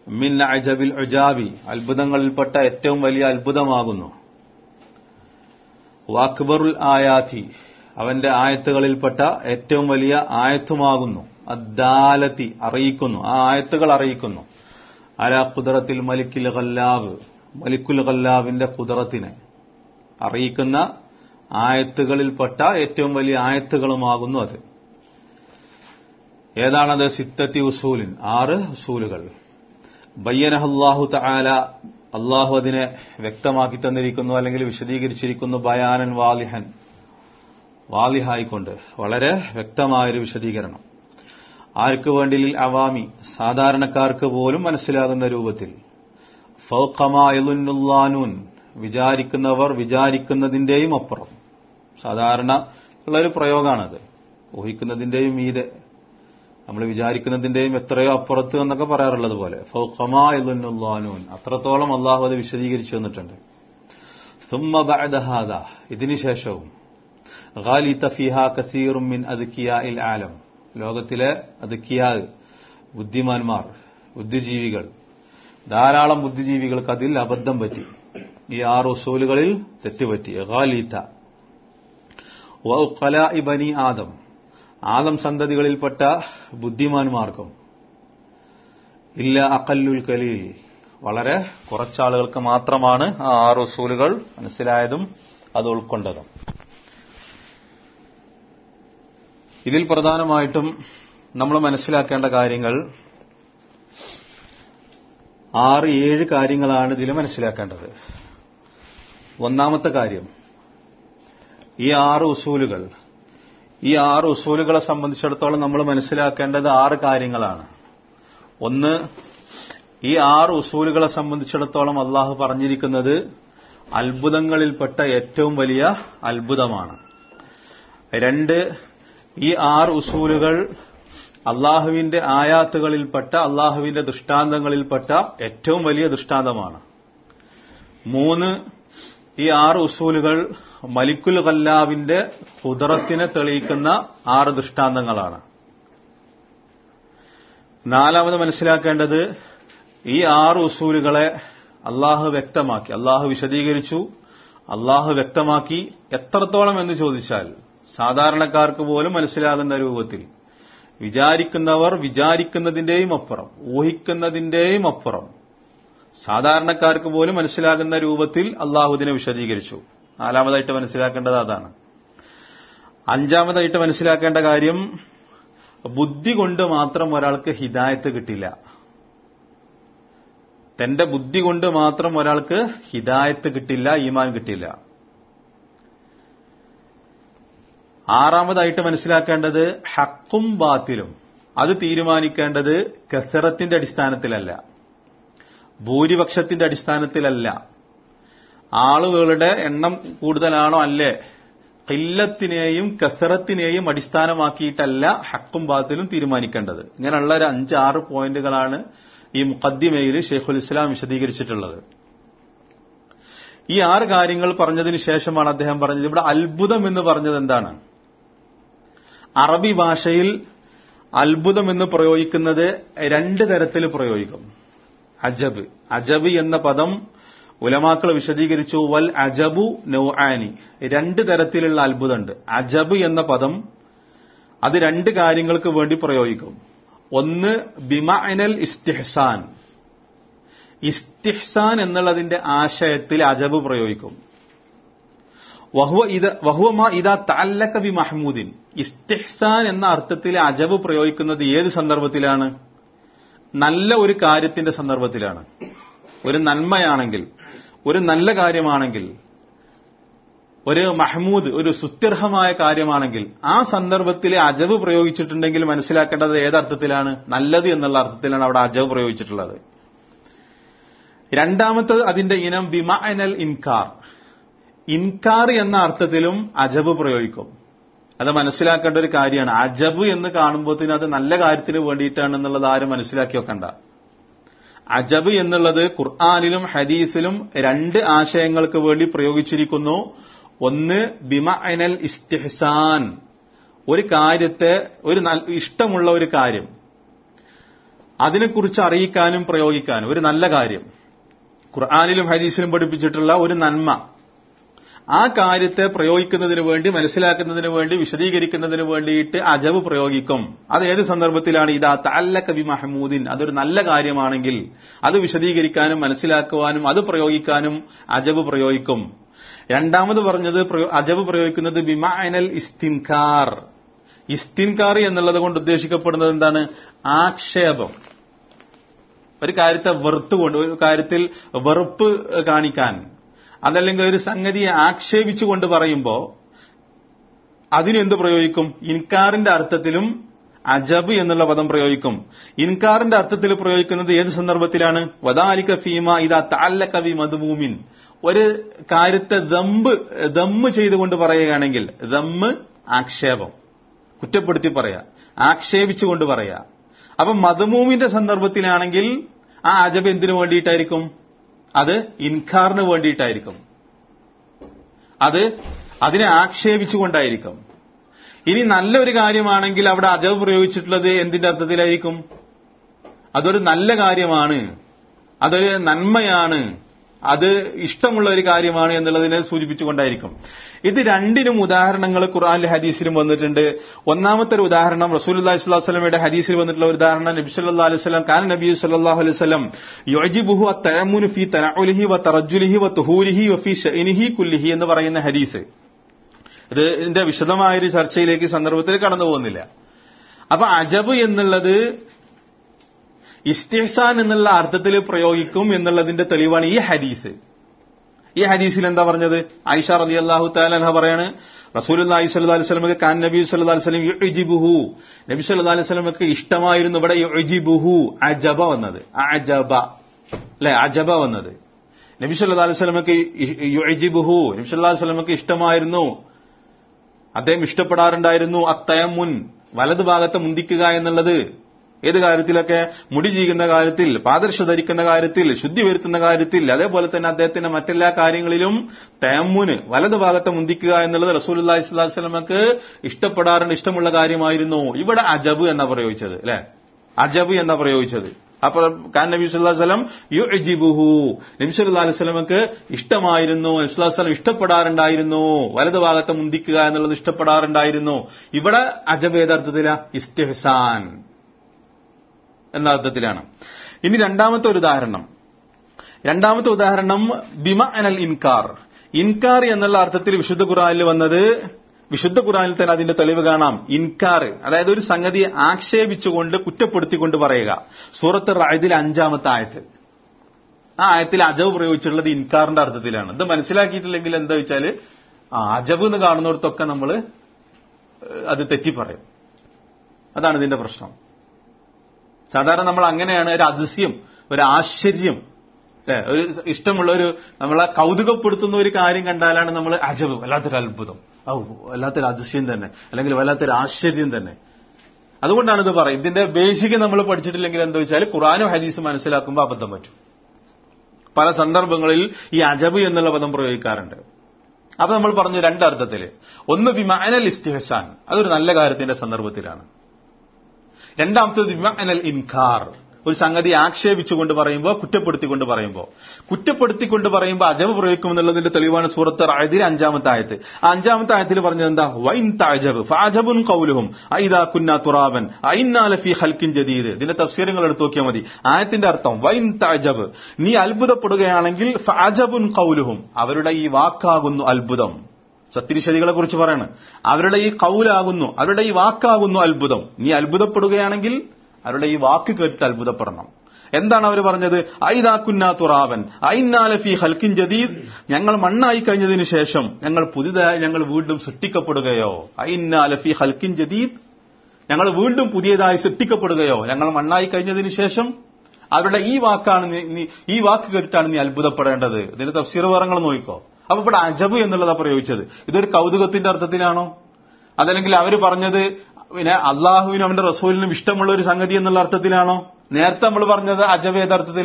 മിൻ അജബിൽ ഉജാബി അത്ഭുതങ്ങളിൽപ്പെട്ട ഏറ്റവും വലിയ അത്ഭുതമാകുന്നു വാക്ബറുൽ ആയാത്തി അവന്റെ ആയത്തുകളിൽപ്പെട്ട ഏറ്റവും വലിയ ആയത്തുമാകുന്നു അദ്ദാലത്തി അറിയിക്കുന്നു ആ ആയത്തുകൾ അറിയിക്കുന്നു അല കുതിറത്തിൽ മലിക്കുൽ ഖല്ലാവ് മലിക്കുൽ ഖല്ലാവിന്റെ കുതിറത്തിനെ അറിയിക്കുന്ന ആയത്തുകളിൽപ്പെട്ട ഏറ്റവും വലിയ ആയത്തുകളുമാകുന്നു അത് ഏതാണത് സിത്തത്തി ഉസൂലിൻ ആറ് ഉസൂലുകൾ ബയ്യനഹല്ലാഹു തആല അള്ളാഹു അതിനെ വ്യക്തമാക്കി തന്നിരിക്കുന്നു അല്ലെങ്കിൽ വിശദീകരിച്ചിരിക്കുന്നു ബയാനൻ വാലിഹൻ വാലിഹായിക്കൊണ്ട് വളരെ വ്യക്തമായൊരു വിശദീകരണം ആർക്ക് വേണ്ടി അവാമി സാധാരണക്കാർക്ക് പോലും മനസ്സിലാകുന്ന രൂപത്തിൽ ഫൗഖമായുല്ലാനൂൻ വിചാരിക്കുന്നവർ വിചാരിക്കുന്നതിന്റെയും അപ്പുറം സാധാരണ ഉള്ളൊരു പ്രയോഗമാണത് ഊഹിക്കുന്നതിന്റെയും മീതെ നമ്മൾ വിചാരിക്കുന്നതിന്റെയും എത്രയോ അപ്പുറത്ത് എന്നൊക്കെ പറയാറുള്ളത് പോലെ ഫൗഖമായുല്ലാനൂൻ അത്രത്തോളം അള്ളാഹു അത് വിശദീകരിച്ചു തന്നിട്ടുണ്ട് സുമ്മ ബഅദഹാദ ഇതിനുശേഷവും ഗാലിത ഫിഹ കസീറും മിൻ അദ്കിയാ ഇൽ ആലം ലോകത്തിലെ അദ്കിയാ ബുദ്ധിമാന്മാർ ബുദ്ധിജീവികൾ ധാരാളം ബുദ്ധിജീവികൾക്ക് അതിൽ അബദ്ധം പറ്റി ഈ ആറ് ഉസൂലുകളിൽ തെറ്റുപറ്റി ഗാലിത വഖലാഇ ബനി ആദം ആദം സന്തതികളിൽപ്പെട്ട ബുദ്ധിമാന്മാർക്കും ഇല്ല അക്കല്ലുൽ കലീൽ വളരെ കുറച്ചാളുകൾക്ക് മാത്രമാണ് ആ ആറ് ഉസൂലുകൾ മനസ്സിലായതും അത് ഉൾക്കൊണ്ടതും ഇതിൽ പ്രധാനമായിട്ടും നമ്മൾ മനസ്സിലാക്കേണ്ട കാര്യങ്ങൾ ആറ് ഏഴ് കാര്യങ്ങളാണ് ഇതിൽ മനസ്സിലാക്കേണ്ടത് ഒന്നാമത്തെ കാര്യം ഈ ആറ് ഉസൂലുകൾ ഈ ആറ് ഉസൂലുകളെ സംബന്ധിച്ചിടത്തോളം നമ്മൾ മനസ്സിലാക്കേണ്ടത് ആറ് കാര്യങ്ങളാണ് ഒന്ന് ഈ ആറ് ഉസൂലുകളെ സംബന്ധിച്ചിടത്തോളം അള്ളാഹു പറഞ്ഞിരിക്കുന്നത് അത്ഭുതങ്ങളിൽപ്പെട്ട ഏറ്റവും വലിയ അത്ഭുതമാണ് രണ്ട് ഈ ആറ് ഉസൂലുകൾ അള്ളാഹുവിന്റെ ആയാത്തുകളിൽപ്പെട്ട അള്ളാഹുവിന്റെ ദൃഷ്ടാന്തങ്ങളിൽപ്പെട്ട ഏറ്റവും വലിയ ദൃഷ്ടാന്തമാണ് മൂന്ന് ഈ ആറ് ഉസൂലുകൾ മലിക്കുൽ ഖല്ലാവിന്റെ കുതിറത്തിനെ തെളിയിക്കുന്ന ആറ് ദൃഷ്ടാന്തങ്ങളാണ് നാലാമത് മനസ്സിലാക്കേണ്ടത് ഈ ആറ് ഉസൂലുകളെ അള്ളാഹു വ്യക്തമാക്കി അള്ളാഹു വിശദീകരിച്ചു അള്ളാഹു വ്യക്തമാക്കി എത്രത്തോളം എന്ന് ചോദിച്ചാൽ സാധാരണക്കാർക്ക് പോലും മനസ്സിലാകുന്ന രൂപത്തിൽ വിചാരിക്കുന്നവർ വിചാരിക്കുന്നതിന്റെയും അപ്പുറം ഊഹിക്കുന്നതിന്റെയും അപ്പുറം സാധാരണക്കാർക്ക് പോലും മനസ്സിലാകുന്ന രൂപത്തിൽ അള്ളാഹു ഇതിനെ വിശദീകരിച്ചു നാലാമതായിട്ട് മനസ്സിലാക്കേണ്ടത് അതാണ് അഞ്ചാമതായിട്ട് മനസ്സിലാക്കേണ്ട കാര്യം ബുദ്ധി കൊണ്ട് മാത്രം ഒരാൾക്ക് ഹിദായത്ത് കിട്ടില്ല തന്റെ ബുദ്ധി കൊണ്ട് മാത്രം ഒരാൾക്ക് ഹിദായത്ത് കിട്ടില്ല ഈമാൻ കിട്ടില്ല ആറാമതായിട്ട് മനസ്സിലാക്കേണ്ടത് ഹക്കും ബാത്തിലും അത് തീരുമാനിക്കേണ്ടത് കസറത്തിന്റെ അടിസ്ഥാനത്തിലല്ല ഭൂരിപക്ഷത്തിന്റെ അടിസ്ഥാനത്തിലല്ല ആളുകളുടെ എണ്ണം കൂടുതലാണോ അല്ലേ കില്ലത്തിനെയും കസറത്തിനെയും അടിസ്ഥാനമാക്കിയിട്ടല്ല ഹക്കും ബാത്തിലും തീരുമാനിക്കേണ്ടത് ഇങ്ങനെയുള്ള ഒരു അഞ്ചാറ് പോയിന്റുകളാണ് ഈ മുഖദ്ദിമയിൽ ഷെയ്ഖുൽ ഇസ്ലാം വിശദീകരിച്ചിട്ടുള്ളത് ഈ ആറ് കാര്യങ്ങൾ പറഞ്ഞതിന് ശേഷമാണ് അദ്ദേഹം പറഞ്ഞത് ഇവിടെ അത്ഭുതം എന്ന് പറഞ്ഞത് എന്താണ് അറബി ഭാഷയിൽ അത്ഭുതം എന്ന് പ്രയോഗിക്കുന്നത് രണ്ട് തരത്തിൽ പ്രയോഗിക്കും അജബ് അജബ് എന്ന പദം ഉലമാക്കൾ വിശദീകരിച്ചു വൽ അജബു നൗആനി രണ്ട് തരത്തിലുള്ള അത്ഭുതമുണ്ട് അജബ് എന്ന പദം അത് രണ്ട് കാര്യങ്ങൾക്ക് വേണ്ടി പ്രയോഗിക്കും ഒന്ന് ബിമഅനൽ ഇസ്തിഹ്സാൻ ഇസ്തിഹ്സാൻ എന്നുള്ളതിന്റെ ആശയത്തിൽ അജബ് പ്രയോഗിക്കും വഹുവ ഇതാ താല്ലക്ക ബി മഹ്മൂദിൻ ഇസ്തിഹ്സാൻ എന്ന അർത്ഥത്തിൽ അജബ് പ്രയോഗിക്കുന്നത് ഏത് സന്ദർഭത്തിലാണ് നല്ല ഒരു കാര്യത്തിന്റെ സന്ദർഭത്തിലാണ് ഒരു നന്മയാണെങ്കിൽ ഒരു നല്ല കാര്യമാണെങ്കിൽ ഒരു മഹ്മൂദ് ഒരു സുത്യർഹമായ കാര്യമാണെങ്കിൽ ആ സന്ദർഭത്തിൽ അജബ് പ്രയോഗിച്ചിട്ടുണ്ടെങ്കിൽ മനസ്സിലാക്കേണ്ടത് ഏതർത്ഥത്തിലാണ് നല്ലത് എന്നുള്ള അർത്ഥത്തിലാണ് അവിടെ അജബ് പ്രയോഗിച്ചിട്ടുള്ളത് രണ്ടാമത്തത് അതിന്റെ ഇനം ബിമഅനൽ ഇൻകാർ ഇൻകാർ എന്ന അർത്ഥത്തിലും അജബ് പ്രയോഗിക്കും അത് മനസ്സിലാക്കേണ്ട ഒരു കാര്യമാണ് അജബ് എന്ന് കാണുമ്പോൾ അത് നല്ല കാര്യത്തിന് വേണ്ടിയിട്ടാണ് എന്നുള്ളത് ആരും മനസ്സിലാക്കി വെക്കണ്ട അജബ് എന്നുള്ളത് ഖുർആാനിലും ഹദീസിലും രണ്ട് ആശയങ്ങൾക്ക് വേണ്ടി പ്രയോഗിച്ചിരിക്കുന്നു ഒന്ന് ബിമഅനൽ ഇസ്തിഹ്സാൻ ഒരു കാര്യത്തെ ഒരു ഇഷ്ടമുള്ള ഒരു കാര്യം അതിനെക്കുറിച്ച് അറിയിക്കാനും പ്രയോഗിക്കാനും ഒരു നല്ല കാര്യം ഖുർആാനിലും ഹദീസിലും പഠിപ്പിച്ചിട്ടുള്ള ഒരു നന്മ ആ കാര്യത്തെ പ്രയോഗിക്കുന്നതിന് വേണ്ടി മനസ്സിലാക്കുന്നതിന് വേണ്ടി വിശദീകരിക്കുന്നതിന് വേണ്ടിയിട്ട് അജബ് പ്രയോഗിക്കും അത് ഏത് സന്ദർഭത്തിലാണ് ഇതാ തല്ല കവി മഹമൂദിൻ അതൊരു നല്ല കാര്യമാണെങ്കിൽ അത് വിശദീകരിക്കാനും മനസ്സിലാക്കുവാനും അത് പ്രയോഗിക്കാനും അജബ് പ്രയോഗിക്കും രണ്ടാമത് പറഞ്ഞത് അജബ് പ്രയോഗിക്കുന്നത് ബിമാനൽ ഇസ്തിൻകാർ ഇസ്തിൻകാർ എന്നുള്ളത് കൊണ്ട് ഉദ്ദേശിക്കപ്പെടുന്നത് എന്താണ് ആക്ഷേപം ഒരു കാര്യത്തെ വെറുത്തുകൊണ്ട് ഒരു കാര്യത്തിൽ വെറുപ്പ് കാണിക്കാൻ അതല്ലെങ്കിൽ ഒരു സംഗതിയെ ആക്ഷേപിച്ചുകൊണ്ട് പറയുമ്പോ അതിനെന്ത് പ്രയോഗിക്കും ഇൻകാറിന്റെ അർത്ഥത്തിലും അജബ് എന്നുള്ള പദം പ്രയോഗിക്കും ഇൻകാറിന്റെ അർത്ഥത്തിൽ പ്രയോഗിക്കുന്നത് ഏത് സന്ദർഭത്തിലാണ് വദാലിക ഫീമ ഇതാ താല്ല കവി മധുഭൂമിൻ ഒരു കാര്യത്തെ ദമ്പ് ദമ്മ് ചെയ്തുകൊണ്ട് പറയുകയാണെങ്കിൽ ദമ്മ് ആക്ഷേപം കുറ്റപ്പെടുത്തി പറയാ ആക്ഷേപിച്ചുകൊണ്ട് പറയാ അപ്പൊ മധുമൂമിന്റെ സന്ദർഭത്തിലാണെങ്കിൽ ആ അജബ് എന്തിനു വേണ്ടിയിട്ടായിരിക്കും അത് ഇൻകാറിന് വേണ്ടിയിട്ടായിരിക്കും അത് അതിനെ ആക്ഷേപിച്ചുകൊണ്ടായിരിക്കും ഇനി നല്ലൊരു കാര്യമാണെങ്കിൽ അവിടെ അജബ് പ്രയോഗിച്ചിട്ടുള്ളത് എന്തിന്റെ അർത്ഥത്തിലായിരിക്കും അതൊരു നല്ല കാര്യമാണ് അതൊരു നന്മയാണ് അത് ഇഷ്ടമുള്ള ഒരു കാര്യമാണ് എന്നുള്ളതിനെ സൂചിപ്പിച്ചുകൊണ്ടായിരിക്കും ഇത് രണ്ടിനും ഉദാഹരണങ്ങൾ ഖുർആാനിലെ ഹദീസിലും വന്നിട്ടുണ്ട് ഒന്നാമത്തെ ഒരു ഉദാഹരണം റസൂൽ അള്ളാഹിസ്വലമയുടെ ഹദീസിൽ വന്നിട്ടുള്ള ഒരു ഉദാഹരണം നബി സല്ലാ അലൈഹി സ്വലം കാൻ നബി സല്ലാഹു അലൈഹി സ്വലം യോജിബുഹു തയമുനു ഫി തനഉലിഹി വ തറജുലിഹി വ തുഹൂരിഹി വ ഫി ഷൈനിഹി കുല്ലിഹി എന്ന് പറയുന്ന ഹദീസ് ഇത് ഇതിന്റെ വിശദമായൊരു ചർച്ചയിലേക്ക് സന്ദർഭത്തിൽ കടന്നു പോകുന്നില്ല അപ്പൊ അജബ് എന്നുള്ളത് ഇസ്തിഹ്സാൻ എന്നുള്ള അർത്ഥത്തിൽ പ്രയോഗിക്കും എന്നുള്ളതിന്റെ തെളിവാണ് ഈ ഹദീസ് ഈ ഹദീസിൽ എന്താ പറഞ്ഞത് ആയിഷ റലി അള്ളാഹു താലഹ പറയാണ് റസൂൽ അലൈഹി സ്വല്ലാ അലൈഹി സ്വലമക്ക് കാൻ നബി സല്ലാ അലൈഹി സ്വലം യുജിബുഹു നബി സല്ലാ അലൈഹി സ്വലമക്ക് ഇഷ്ടമായിരുന്നു ഇവിടെ യുജിബുഹു അജബ വന്നത് അജബ അല്ലെ അജബ വന്നത് നബി സല്ലാ അലൈഹി സ്വലമക്ക് യുജിബുഹു നബി സല്ലാ അലൈഹി സ്വലമക്ക് ഇഷ്ടമായിരുന്നു അദ്ദേഹം ഇഷ്ടപ്പെടാറുണ്ടായിരുന്നു അത്തയമുൻ വലതു ഭാഗത്തെ മുന്തിക്കുക എന്നുള്ളത് ഏത് കാര്യത്തിലൊക്കെ മുടി ചെയ്യുന്ന കാര്യത്തിൽ പാദർശ ധരിക്കുന്ന കാര്യത്തിൽ ശുദ്ധി വരുത്തുന്ന കാര്യത്തിൽ അതേപോലെ തന്നെ അദ്ദേഹത്തിന്റെ മറ്റെല്ലാ കാര്യങ്ങളിലും തേമ്മുന് വലതു ഭാഗത്തെ മുന്തിക്കുക എന്നുള്ളത് റസൂൽ അള്ളാഹി സ്വലാസ്ലമക്ക് ഇഷ്ടപ്പെടാറുണ്ട് ഇഷ്ടമുള്ള കാര്യമായിരുന്നു ഇവിടെ അജബ് എന്നാ പ്രയോഗിച്ചത് അല്ലെ അജബ് എന്നാ പ്രയോഗിച്ചത് അപ്പൊ കാൻ നബി സ്വല്ലം യു അജിബുഹു നബി സല്ലല്ലാഹു അലൈഹി വസല്ലമക്ക് ഇഷ്ടമായിരുന്നു നബി സല്ലല്ലാഹു അലൈഹി വസല്ലം ഇഷ്ടപ്പെടാറുണ്ടായിരുന്നു വലതു ഭാഗത്തെ മുന്തിക്കുക എന്നുള്ളത് ഇഷ്ടപ്പെടാറുണ്ടായിരുന്നു ഇവിടെ അജബ് ഏതർത്ഥത്തില ഇസ്തിഹ്സാൻ എന്ന അർത്ഥത്തിലാണ് ഇനി രണ്ടാമത്തെ ഒരു ഉദാഹരണം രണ്ടാമത്തെ ഉദാഹരണം ബിമ അനൽ ഇൻകാർ ഇൻകാർ എന്നുള്ള അർത്ഥത്തിൽ വിശുദ്ധ ഖുറാനിൽ വന്നത് വിശുദ്ധ ഖുറാനിൽ തന്നെ അതിന്റെ തെളിവ് കാണാം ഇൻകാർ അതായത് ഒരു സംഗതിയെ ആക്ഷേപിച്ചുകൊണ്ട് കുറ്റപ്പെടുത്തിക്കൊണ്ട് പറയുക സൂറത്ത് റായതിൽ അഞ്ചാമത്തെ ആയത്ത് ആ ആയത്തിൽ അജബ് പ്രയോഗിച്ചിട്ടുള്ളത് ഇൻകാറിന്റെ അർത്ഥത്തിലാണ് ഇത് മനസ്സിലാക്കിയിട്ടില്ലെങ്കിൽ എന്താ വെച്ചാൽ ആ അജബ് എന്ന് കാണുന്നിടത്തൊക്കെ നമ്മൾ അത് തെറ്റി പറയും അതാണ് ഇതിന്റെ പ്രശ്നം സാധാരണ നമ്മൾ അങ്ങനെയാണ് ഒരു അതിശയം ഒരു ആശ്ചര്യം ഒരു ഇഷ്ടമുള്ള ഒരു നമ്മളെ കൗതുകപ്പെടുത്തുന്ന ഒരു കാര്യം കണ്ടാലാണ് നമ്മൾ അജബ് വല്ലാത്തൊരു അത്ഭുതം ഔ വല്ലാത്തൊരു അതിശയം തന്നെ അല്ലെങ്കിൽ വല്ലാത്തൊരു ആശ്ചര്യം തന്നെ അതുകൊണ്ടാണ് ഇത് പറയും ഇതിന്റെ ബേസിക് നമ്മൾ പഠിച്ചിട്ടില്ലെങ്കിൽ എന്താ വെച്ചാൽ ഖുറാനും ഹദീസ് മനസ്സിലാക്കുമ്പോൾ അബദ്ധം പറ്റും പല സന്ദർഭങ്ങളിൽ ഈ അജബ് എന്നുള്ള പദം പ്രയോഗിക്കാറുണ്ട് അപ്പൊ നമ്മൾ പറഞ്ഞു രണ്ടർത്ഥത്തില് ഒന്ന് വിമാനൽ ഇസ്തിഹസാൻ അതൊരു നല്ല കാര്യത്തിന്റെ സന്ദർഭത്തിലാണ് രണ്ടാമത്തത് വിമാനൽ ഇൻകാർ ഒരു സംഗതി ആക്ഷേപിച്ചുകൊണ്ട് പറയുമ്പോൾ കുറ്റപ്പെടുത്തിക്കൊണ്ട് പറയുമ്പോൾ കുറ്റപ്പെടുത്തിക്കൊണ്ട് പറയുമ്പോൾ അജബ് പ്രയോഗിക്കും എന്നുള്ളതിന്റെ തെളിവാണ് സൂറത്ത് റായതിൽ അഞ്ചാമത്തെ ആയത്ത് ആ അഞ്ചാമത്തെ ആയത്തിൽ പറഞ്ഞത് എന്താ വൈൻ താജബ് ഫാജബുൻ കൗലുഹും ഐദാ കുന്ന തുറാബൻ ഐനാലഫി ഹൽക്കിൻ ജദീദ് ഇതിന്റെ തഫ്സീരങ്ങൾ എടുത്തു നോക്കിയാൽ മതി ആയത്തിന്റെ അർത്ഥം വൈൻ താജബ് നീ അത്ഭുതപ്പെടുകയാണെങ്കിൽ ഫാജബുൻ കൗലുഹും അവരുടെ ഈ വാക്കാകുന്നു അത്ഭുതം സത്യനിഷേധികളെ കുറിച്ച് പറയാണ് അവരുടെ ഈ കൗലാകുന്നു അവരുടെ ഈ വാക്കാകുന്നു അത്ഭുതം നീ അത്ഭുതപ്പെടുകയാണെങ്കിൽ അവരുടെ ഈ വാക്ക് കേട്ടിട്ട് അത്ഭുതപ്പെടണം എന്താണ് അവർ പറഞ്ഞത് ഐദാക്കുന്ന തുറാവൻ ഐനാലഫി ഹൽക്കിൻ ജദീദ് ഞങ്ങൾ മണ്ണായി കഴിഞ്ഞതിന് ശേഷം ഞങ്ങൾ പുതിയതായി ഞങ്ങൾ വീണ്ടും സൃഷ്ടിക്കപ്പെടുകയോ ഐനാലഫി ഹൽക്കിൻ ജദീദ് ഞങ്ങൾ വീണ്ടും പുതിയതായി സൃഷ്ടിക്കപ്പെടുകയോ ഞങ്ങൾ മണ്ണായി കഴിഞ്ഞതിന് ശേഷം അവരുടെ ഈ വാക്കാണ് നീ ഈ വാക്ക് കേട്ടിട്ടാണ് നീ അത്ഭുതപ്പെടേണ്ടത് ഇതിന്റെ തഫ്സീർ വിവരങ്ങൾ നോക്കിക്കോ അപ്പൊ ഇവിടെ അജബ് എന്നുള്ളതാ പ്രയോഗിച്ചത് ഇതൊരു കൗതുകത്തിന്റെ അർത്ഥത്തിലാണോ അതല്ലെങ്കിൽ അവർ പറഞ്ഞത് പിന്നെ അള്ളാഹുവിനും അവന്റെ റസൂലിനും ഇഷ്ടമുള്ള ഒരു സംഗതി എന്നുള്ള അർത്ഥത്തിലാണോ നേരത്തെ നമ്മൾ പറഞ്ഞത് അജബ് ഏതർത്ഥത്തില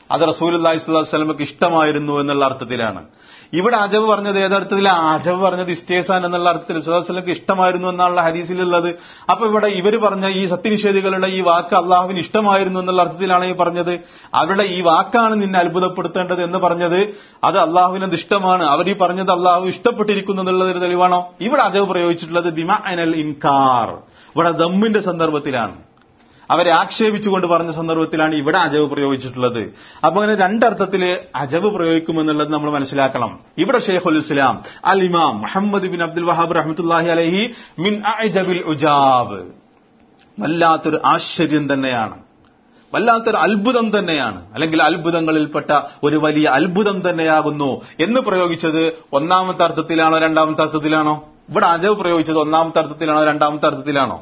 അത് റസൂൽ അള്ളാഹി സ്വല്ലാഹു വസ്ലമക്ക് ഇഷ്ടമായിരുന്നു എന്നുള്ള അർത്ഥത്തിലാണ് ഇവിടെ അജബ് പറഞ്ഞത് ഏതർത്ഥത്തിലാണ് അജബ് പറഞ്ഞത് ഇസ്തേസാൻ എന്നുള്ള അർത്ഥത്തിൽ സുല്ലാസ്ലമക്ക് ഇഷ്ടമായിരുന്നു എന്നുള്ള ഹദീസിലുള്ളത് അപ്പൊ ഇവിടെ ഇവര് പറഞ്ഞ ഈ സത്യനിഷേധികളുടെ ഈ വാക്ക് അള്ളാഹുവിന് ഇഷ്ടമായിരുന്നു എന്നുള്ള അർത്ഥത്തിലാണ് ഈ പറഞ്ഞത് അവരുടെ ഈ വാക്കാണ് നിന്നെ അത്ഭുതപ്പെടുത്തേണ്ടത് എന്ന് പറഞ്ഞത് അത് അള്ളാഹുവിന് ഇഷ്ടമാണ് അവർ ഈ പറഞ്ഞത് അള്ളാഹു ഇഷ്ടപ്പെട്ടിരിക്കുന്നു എന്നുള്ളതൊരു തെളിവാണോ ഇവിടെ അജബ് പ്രയോഗിച്ചിട്ടുള്ളത് ബിമ അനൽ ഇൻകാർ ഇവിടെ ദമ്മിന്റെ സന്ദർഭത്തിലാണ് അവരെ ആക്ഷേപിച്ചുകൊണ്ട് പറഞ്ഞ സന്ദർഭത്തിലാണ് ഇവിടെ അജവ് പ്രയോഗിച്ചിട്ടുള്ളത് അപ്പൊ അങ്ങനെ രണ്ടർത്ഥത്തില് അജവ് പ്രയോഗിക്കുമെന്നുള്ളത് നമ്മൾ മനസ്സിലാക്കണം ഇവിടെ ഷെയ്ഖുൽ ഇസ്ലാം അൽ ഇമാം മുഹമ്മദ് ബിൻ അബ്ദുൽ വഹാബ് റഹ്മത്തുല്ലാഹി അലഹി മിൻ അജബിൽ ഉജാബ് വല്ലാത്തൊരു ആശ്ചര്യം തന്നെയാണ് വല്ലാത്തൊരു അത്ഭുതം തന്നെയാണ് അല്ലെങ്കിൽ അത്ഭുതങ്ങളിൽപ്പെട്ട ഒരു വലിയ അത്ഭുതം തന്നെയാകുന്നു എന്ന് പ്രയോഗിച്ചത് ഒന്നാമത്തെ അർത്ഥത്തിലാണോ രണ്ടാമത്തെ അർത്ഥത്തിലാണോ ഇവിടെ അജവ് പ്രയോഗിച്ചത് ഒന്നാമത്തെ അർത്ഥത്തിലാണോ രണ്ടാമത്തെ അർത്ഥത്തിലാണോ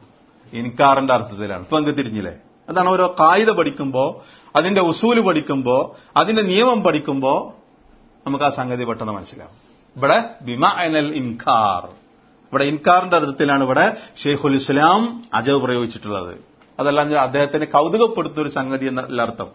ഇൻകാറിന്റെ അർത്ഥത്തിലാണ് ഇപ്പൊ അങ്ങ് തിരിഞ്ഞില്ലേ അതാണ് ഓരോ കായിക പഠിക്കുമ്പോ അതിന്റെ ഉസൂല് പഠിക്കുമ്പോ അതിന്റെ നിയമം പഠിക്കുമ്പോ നമുക്ക് ആ സംഗതി പെട്ടെന്ന് മനസ്സിലാവും ഇവിടെ ബിമ അനൽ ഇൻകാർ ഇവിടെ ഇൻകാറിന്റെ അർത്ഥത്തിലാണ് ഇവിടെ ഷെയ്ഖുൽ ഇസ്ലാം അജവ് പ്രയോഗിച്ചിട്ടുള്ളത് അതല്ല അദ്ദേഹത്തിന് കൗതുകപ്പെടുത്തുന്ന ഒരു സംഗതി എന്നല്ല അർത്ഥം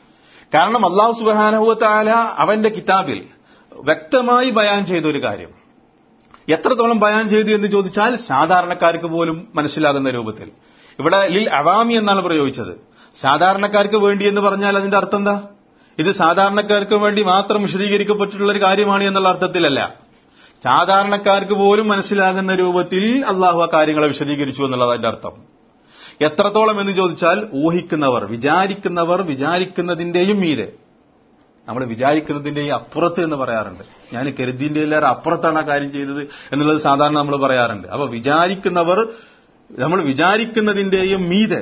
കാരണം അള്ളാഹു സുബാനഹുത്താല അവന്റെ കിതാബിൽ വ്യക്തമായി ബയാൻ ചെയ്ത ഒരു കാര്യം എത്രത്തോളം ബയാൻ ചെയ്തു എന്ന് ചോദിച്ചാൽ സാധാരണക്കാർക്ക് പോലും മനസ്സിലാകുന്ന രൂപത്തിൽ ഇവിടെ ലിൽ അവാമി എന്നാണ് പ്രയോഗിച്ചത് സാധാരണക്കാർക്ക് വേണ്ടി എന്ന് പറഞ്ഞാൽ അതിന്റെ അർത്ഥം എന്താ ഇത് സാധാരണക്കാർക്ക് വേണ്ടി മാത്രം വിശദീകരിക്കപ്പെട്ടിട്ടുള്ള ഒരു കാര്യമാണ് എന്നുള്ള അർത്ഥത്തിലല്ല സാധാരണക്കാർക്ക് പോലും മനസ്സിലാകുന്ന രൂപത്തിൽ അള്ളാഹു ആ കാര്യങ്ങളെ വിശദീകരിച്ചു എന്നുള്ളത് അതിന്റെ അർത്ഥം എത്രത്തോളം എന്ന് ചോദിച്ചാൽ ഊഹിക്കുന്നവർ വിചാരിക്കുന്നവർ വിചാരിക്കുന്നതിന്റെയും മീതെ നമ്മൾ വിചാരിക്കുന്നതിന്റെയും അപ്പുറത്ത് എന്ന് പറയാറുണ്ട് ഞാൻ കരുതിന്റെ എല്ലാവരും അപ്പുറത്താണ് ആ കാര്യം ചെയ്തത് എന്നുള്ളത് സാധാരണ നമ്മൾ പറയാറുണ്ട് അപ്പൊ വിചാരിക്കുന്നവർ നമ്മൾ വിചാരിക്കുന്നതിന്റെയും മീതെ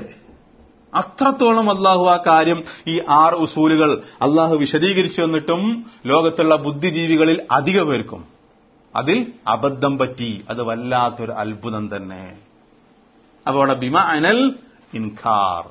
അത്രത്തോളം അള്ളാഹു ആ കാര്യം ഈ ആറ് ഉസൂലുകൾ അള്ളാഹു വിശദീകരിച്ചു എന്നിട്ടും ലോകത്തുള്ള ബുദ്ധിജീവികളിൽ അധിക പേർക്കും അതിൽ അബദ്ധം പറ്റി അത് വല്ലാത്തൊരു അത്ഭുതം തന്നെ അപ്പൊ അവിടെ ബിമ അനൽ ഇൻകാർ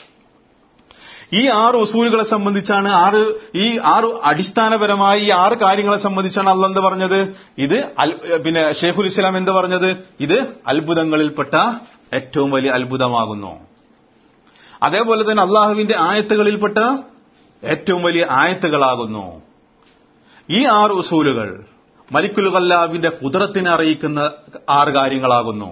ഈ ആറ് ഉസൂലുകളെ സംബന്ധിച്ചാണ് ആറ് ഈ ആറ് അടിസ്ഥാനപരമായി ഈ ആറ് കാര്യങ്ങളെ സംബന്ധിച്ചാണ് അല്ല എന്ത് പറഞ്ഞത് ഇത് പിന്നെ ഷെയ്ഖുൽ ഇസ്ലാം എന്ത് പറഞ്ഞത് ഇത് അത്ഭുതങ്ങളിൽപ്പെട്ട ഏറ്റവും വലിയ അത്ഭുതമാകുന്നു അതേപോലെ തന്നെ അള്ളാഹുവിന്റെ ആയത്തുകളിൽപ്പെട്ട ഏറ്റവും വലിയ ആയത്തുകളാകുന്നു ഈ ആറ് ഉസൂലുകൾ മലിക്കുൽ ഖല്ലാബിന്റെ കുതിരത്തിനെ അറിയിക്കുന്ന ആറ് കാര്യങ്ങളാകുന്നു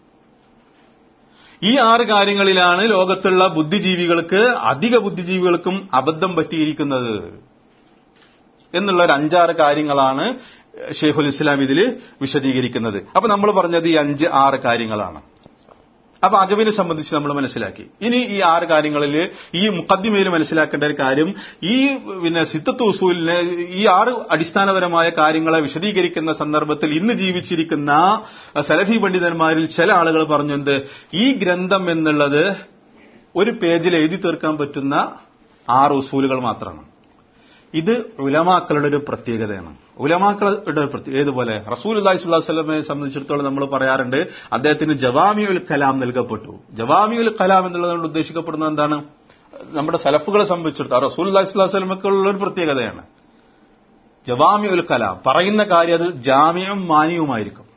ഈ ആറ് കാര്യങ്ങളിലാണ് ലോകത്തുള്ള ബുദ്ധിജീവികൾക്ക് അധിക ബുദ്ധിജീവികൾക്കും അബദ്ധം പറ്റിയിരിക്കുന്നത് എന്നുള്ള ഒരു അഞ്ചാറ് കാര്യങ്ങളാണ് ഷെയ്ഖുൽ ഇസ്ലാം ഇതിൽ വിശദീകരിക്കുന്നത് അപ്പൊ നമ്മൾ പറഞ്ഞത് ഈ അഞ്ച് ആറ് കാര്യങ്ങളാണ് അപ്പൊ അജബിനെ സംബന്ധിച്ച് നമ്മൾ മനസ്സിലാക്കി ഇനി ഈ ആറ് കാര്യങ്ങളിൽ ഈ മുഖദ്ദിമയിൽ മനസ്സിലാക്കേണ്ട ഒരു കാര്യം ഈ പിന്നെ സിത്തത്ത് ഉസൂലിന് ഈ ആറ് അടിസ്ഥാനപരമായ കാര്യങ്ങളെ വിശദീകരിക്കുന്ന സന്ദർഭത്തിൽ ഇന്ന് ജീവിച്ചിരിക്കുന്ന സലഫി പണ്ഡിതന്മാരിൽ ചില ആളുകൾ പറഞ്ഞത് ഈ ഗ്രന്ഥം എന്നുള്ളത് ഒരു പേജിൽ എഴുതി തീർക്കാൻ പറ്റുന്ന ആറ് ഉസൂലുകൾ മാത്രമാണ് ഇത് ഉലമാക്കളുടെ ഒരു പ്രത്യേകതയാണ് ഉലമാക്കളുടെ ഒരു പ്രത്യേക ഏതുപോലെ റസൂൽ അള്ളാഹി സ്വല്ലാ വസ്ലമെ സംബന്ധിച്ചിടത്തോളം നമ്മൾ പറയാറുണ്ട് അദ്ദേഹത്തിന് ജവാമിയുൽ കലാം നൽകപ്പെട്ടു ജവാമിയുൽ കലാം എന്നുള്ളതുകൊണ്ട് ഉദ്ദേശിക്കപ്പെടുന്നത് എന്താണ് നമ്മുടെ സലഫുകളെ സംബന്ധിച്ചിടത്തോളം റസൂൽ അള്ളാഹി സ്വല്ലാ വസ്ലമക്കുള്ള ഒരു പ്രത്യേകതയാണ് ജവാമിയുൽ കലാം പറയുന്ന കാര്യം അത് ജാമ്യവും മാനിയുമായിരിക്കും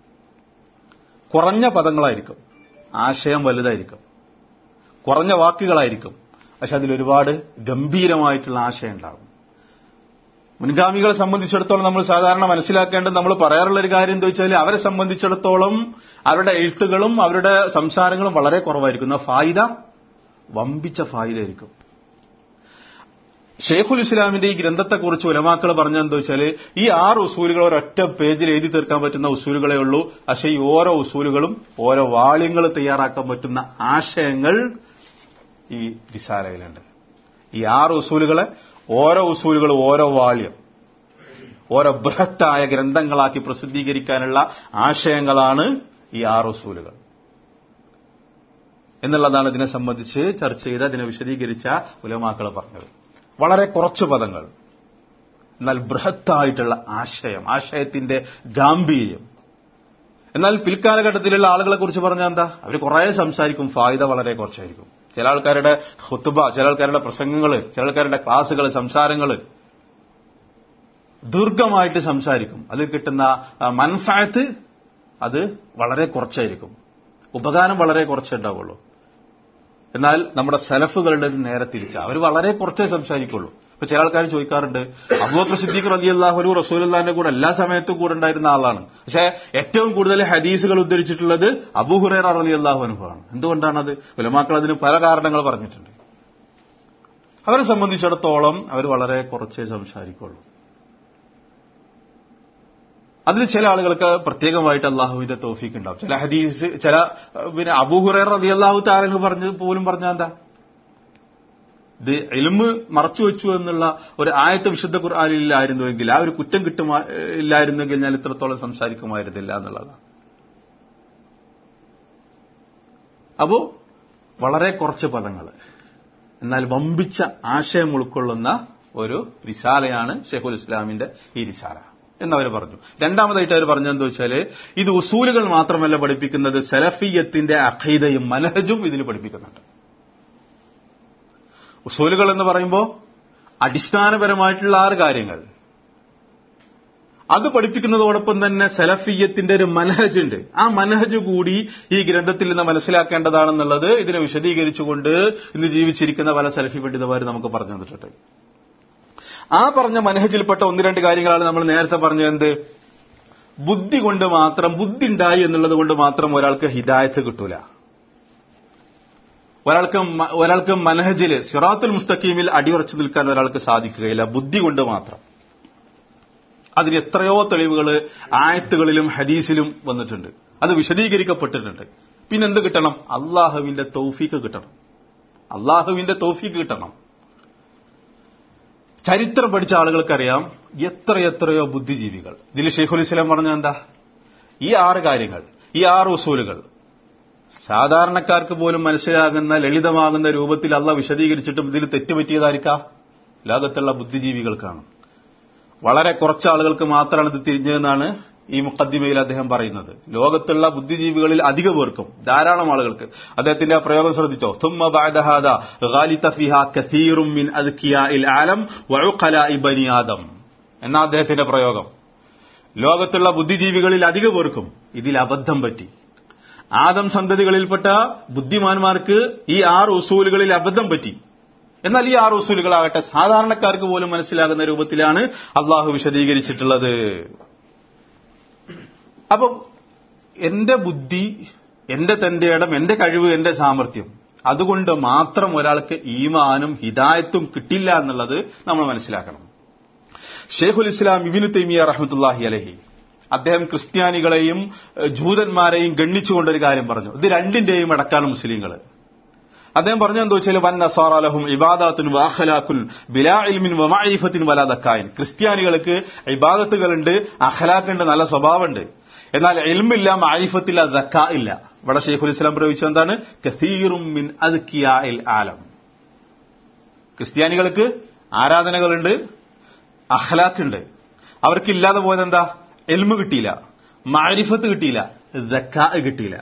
കുറഞ്ഞ പദങ്ങളായിരിക്കും ആശയം വലുതായിരിക്കും കുറഞ്ഞ വാക്കുകളായിരിക്കും പക്ഷെ അതിലൊരുപാട് ഗംഭീരമായിട്ടുള്ള ആശയം ഉണ്ടാകും മുൻഗാമികളെ സംബന്ധിച്ചിടത്തോളം നമ്മൾ സാധാരണ മനസ്സിലാക്കേണ്ടത് നമ്മൾ പറയാറുള്ള ഒരു കാര്യം എന്താ വെച്ചാൽ അവരെ സംബന്ധിച്ചിടത്തോളം അവരുടെ എഴുത്തുകളും അവരുടെ സംസാരങ്ങളും വളരെ കുറവായിരിക്കും ഫായിദ വമ്പിച്ച ഫായിദ ആയിരിക്കും ഷെയ്ഖുൽ ഇസ്ലാമിന്റെ ഈ ഗ്രന്ഥത്തെക്കുറിച്ച് ഉലമാക്കൾ പറഞ്ഞതെന്താ വെച്ചാൽ ഈ ആറ് ഉസൂലുകൾ ഒരൊറ്റ പേജിൽ എഴുതി തീർക്കാൻ പറ്റുന്ന ഉസൂലുകളേ ഉള്ളൂ പക്ഷേ ഈ ഓരോ ഉസൂലുകളും ഓരോ വാള്യങ്ങൾ തയ്യാറാക്കാൻ പറ്റുന്ന ആശയങ്ങൾ ഈ റിസാലയിലുണ്ട് ഈ ആറ് ഉസൂലുകളെ ഓരോ ഉസൂലുകളും ഓരോ വാള്യം ഓരോ ബൃഹത്തായ ഗ്രന്ഥങ്ങളാക്കി പ്രസിദ്ധീകരിക്കാനുള്ള ആശയങ്ങളാണ് ഈ ആറ് ഉസൂലുകൾ എന്നുള്ളതാണ് ഇതിനെ സംബന്ധിച്ച് ചർച്ച ചെയ്ത് അതിനെ വിശദീകരിച്ച ഉലമാക്കൾ പറഞ്ഞത് വളരെ കുറച്ച് പദങ്ങൾ എന്നാൽ ബൃഹത്തായിട്ടുള്ള ആശയം ആശയത്തിന്റെ ഗാംഭീര്യം എന്നാൽ പിൽക്കാലഘട്ടത്തിലുള്ള ആളുകളെ കുറിച്ച് പറഞ്ഞാൽ എന്താ അവർ കുറെ സംസാരിക്കും ഫായിദ വളരെ കുറച്ചായിരിക്കും ചില ആൾക്കാരുടെ ഹുത്തുബ ചില ആൾക്കാരുടെ പ്രസംഗങ്ങൾ ചില ആൾക്കാരുടെ ക്ലാസുകൾ സംസാരങ്ങൾ ദീർഘമായിട്ട് സംസാരിക്കും അതിൽ കിട്ടുന്ന മൻഫായത്ത് അത് വളരെ കുറച്ചായിരിക്കും ഉപകാരം വളരെ കുറച്ചേ ഉണ്ടാവുള്ളൂ എന്നാൽ നമ്മുടെ സെലഫുകളുടെ നേരെ തിരിച്ച അവർ വളരെ കുറച്ചേ സംസാരിക്കുള്ളൂ ഇപ്പൊ ചില ആൾക്കാർ ചോദിക്കാറുണ്ട് അബൂബക്കർ സിദ്ദീഖ് റലി അള്ളാഹുലു റസൂലുള്ളാന്റെ കൂടെ എല്ലാ സമയത്തും കൂടെ ഉണ്ടായിരുന്ന ആളാണ് പക്ഷെ ഏറ്റവും കൂടുതൽ ഹദീസുകൾ ഉദ്ധരിച്ചിട്ടുള്ളത് അബൂഹുറേറ റലി അള്ളാഹു അനുഭവമാണ് എന്തുകൊണ്ടാണത് ഉലമാക്കൾ അതിന് പല കാരണങ്ങൾ പറഞ്ഞിട്ടുണ്ട് അവരെ സംബന്ധിച്ചിടത്തോളം അവർ വളരെ കുറച്ചേ സംസാരിക്കുള്ളൂ അതിൽ ചില ആളുകൾക്ക് പ്രത്യേകമായിട്ട് അള്ളാഹുവിന്റെ തോഫീക്ക് ഉണ്ടാവും ചില ഹദീസ് ചില ഏഹ്, പിന്നെ അബൂഹുറേർ റതി അള്ളാഹു താരങ്ങൾ പറഞ്ഞ് പോലും പറഞ്ഞാൽ എന്താ ഇത് എലുമ്പ് മറച്ചു വെച്ചു എന്നുള്ള ഒരു ആയത്ത് വിശുദ്ധ ഖുർആാനില്ലായിരുന്നുവെങ്കിൽ ആ ഒരു കുറ്റം കിട്ടുമാ ഇല്ലായിരുന്നെങ്കിൽ ഞാൻ ഇത്രത്തോളം സംസാരിക്കുമായിരുന്നില്ല എന്നുള്ളതാണ് അപ്പോ വളരെ കുറച്ച് പദങ്ങൾ എന്നാൽ വമ്പിച്ച ആശയം ഉൾക്കൊള്ളുന്ന ഒരു റിസാലയാണ് ഷെയ്ഖുൽ ഇസ്ലാമിന്റെ ഈ റിസാല എന്നവർ പറഞ്ഞു രണ്ടാമതായിട്ട് അവർ പറഞ്ഞതെന്ന് വെച്ചാല് ഇത് ഉസൂലുകൾ മാത്രമല്ല പഠിപ്പിക്കുന്നത് സലഫിയത്തിന്റെ അഖീദയും മനഹജും ഇതിൽ പഠിപ്പിക്കുന്നുണ്ട് ഉസൂലുകൾ എന്ന് പറയുമ്പോൾ അടിസ്ഥാനപരമായിട്ടുള്ള ആറ് കാര്യങ്ങൾ അത് പഠിപ്പിക്കുന്നതോടൊപ്പം തന്നെ സലഫിയത്തിന്റെ ഒരു മനഹജ് ഉണ്ട് ആ മനഹജ് കൂടി ഈ ഗ്രന്ഥത്തിൽ നിന്ന് മനസ്സിലാക്കേണ്ടതാണെന്നുള്ളത് ഇതിനെ വിശദീകരിച്ചുകൊണ്ട് ഇന്ന് ജീവിച്ചിരിക്കുന്ന പല സലഫി പണ്ഡിതന്മാർ നമുക്ക് പറഞ്ഞു തന്നിട്ടുണ്ട് ആ പറഞ്ഞ മനഹജിൽപ്പെട്ട ഒന്ന് രണ്ട് കാര്യങ്ങളാണ് നമ്മൾ നേരത്തെ പറഞ്ഞത് എന്ത് ബുദ്ധി കൊണ്ട് മാത്രം ബുദ്ധി ഉണ്ടായി എന്നുള്ളത് കൊണ്ട് മാത്രം ഒരാൾക്ക് ഹിദായത്ത് കിട്ടൂല ഒരാൾക്ക് മ- ഒരാൾക്ക് മനഹജില് സിറാത്തുൽ മുസ്തഖീമിൽ അടിയുറച്ചു നിൽക്കാൻ ഒരാൾക്ക് സാധിക്കുകയില്ല ബുദ്ധി കൊണ്ട് മാത്രം അതിന് എത്രയോ തെളിവുകൾ ആയത്തുകളിലും ഹദീസിലും വന്നിട്ടുണ്ട് അത് വിശദീകരിക്കപ്പെട്ടിട്ടുണ്ട് പിന്നെന്ത് കിട്ടണം അള്ളാഹുവിന്റെ തൗഫീക്ക് കിട്ടണം അള്ളാഹുവിന്റെ തൗഫീക്ക് കിട്ടണം ചരിത്രം പഠിച്ച ആളുകൾക്കറിയാം എത്രയെത്രയോ ബുദ്ധിജീവികൾ ഇതിൽ ഷെയ്ഖുൽ ഇസ്ലാം പറഞ്ഞ എന്താ ഈ ആറ് കാര്യങ്ങൾ ഈ ആറ് ഉസൂലുകൾ സാധാരണക്കാർക്ക് പോലും മനസ്സിലാകുന്ന ലളിതമാകുന്ന രൂപത്തിൽ അല്ല വിശദീകരിച്ചിട്ടും ഇതിൽ തെറ്റുപറ്റിയതായിരിക്കാം ലോകത്തുള്ള ബുദ്ധിജീവികൾക്കാണ് വളരെ കുറച്ച് ആളുകൾക്ക് മാത്രമാണ് ഇത് തിരിഞ്ഞതെന്നാണ് ഈ മുഖദ്ദിമയിൽ അദ്ദേഹം പറയുന്നത് ലോകത്തുള്ള ബുദ്ധിജീവികളിൽ അധിക പേർക്കും ധാരാളം ആളുകൾക്ക് അദ്ദേഹത്തിന്റെ ആ പ്രയോഗം ശ്രദ്ധിച്ചോ ثم بعد هذا غالط فيها كثير من أذكياء العالم وعقلاء بني آدم എന്നാ അദ്ദേഹത്തിന്റെ പ്രയോഗം ലോകത്തുള്ള ബുദ്ധിജീവികളിൽ അധിക പേർക്കും ഇതിൽ അബദ്ധം പറ്റി ആദം സന്തതികളിൽപ്പെട്ട ബുദ്ധിമാന്മാർക്ക് ഈ ആറ് ഉസൂലുകളിൽ അബദ്ധം പറ്റി എന്നാൽ ഈ ആറ് ഉസൂലുകളാകട്ടെ സാധാരണക്കാർക്ക് പോലും മനസ്സിലാകുന്ന രൂപത്തിലാണ് അള്ളാഹു വിശദീകരിച്ചിട്ടുള്ളത് അപ്പം എന്റെ ബുദ്ധി എന്റെ തന്റെ ഇടം എന്റെ കഴിവ് എന്റെ സാമർഥ്യം അതുകൊണ്ട് മാത്രം ഒരാൾക്ക് ഈമാനും ഹിദായത്തും കിട്ടില്ല എന്നുള്ളത് നമ്മൾ മനസ്സിലാക്കണം ഷെയ്ഖുൽ ഇസ്ലാം ഇബിനു തൈമിയ റഹ്മത്തുല്ലാഹി അലഹി അദ്ദേഹം ക്രിസ്ത്യാനികളെയും ഏഹ്, ജൂതന്മാരെയും ഗണ്ണിച്ചുകൊണ്ടൊരു കാര്യം പറഞ്ഞു ഇത് രണ്ടിന്റെയും ഇടക്കാണ് മുസ്ലിങ്ങൾ അദ്ദേഹം പറഞ്ഞു എന്താ വെച്ചാൽ വൻ നസാറാലഹും ഇബാദാത്തുൻ വാഹലാക്കുൻ ബിലാ ഇൽമിൻ വമായിഫത്തിൻ വലാ ദക്കായൻ ക്രിസ്ത്യാനികൾക്ക് ഇബാദത്തുകളുണ്ട് അഖലാക്കുണ്ട് നല്ല സ്വഭാവമുണ്ട് എന്നാൽ എൽമില്ല മാരിഫത്തില്ല ദക്ക ഇല്ല ഇവിടെ ഷെയ്ഖുൽ ഇസ്ലാം പ്രയോഗിച്ചത് എന്താണ് കസീറും മിൻ അദ്കിയാഇൽ ആലം ക്രിസ്ത്യാനികൾക്ക് ആരാധനകളുണ്ട് അഖലാക്കുണ്ട് അവർക്ക് ഇല്ലാതെ പോയത് എന്താ എൽമ് കിട്ടിയില്ല മാരിഫത്ത് കിട്ടിയില്ല ദക്ക കിട്ടിയില്ല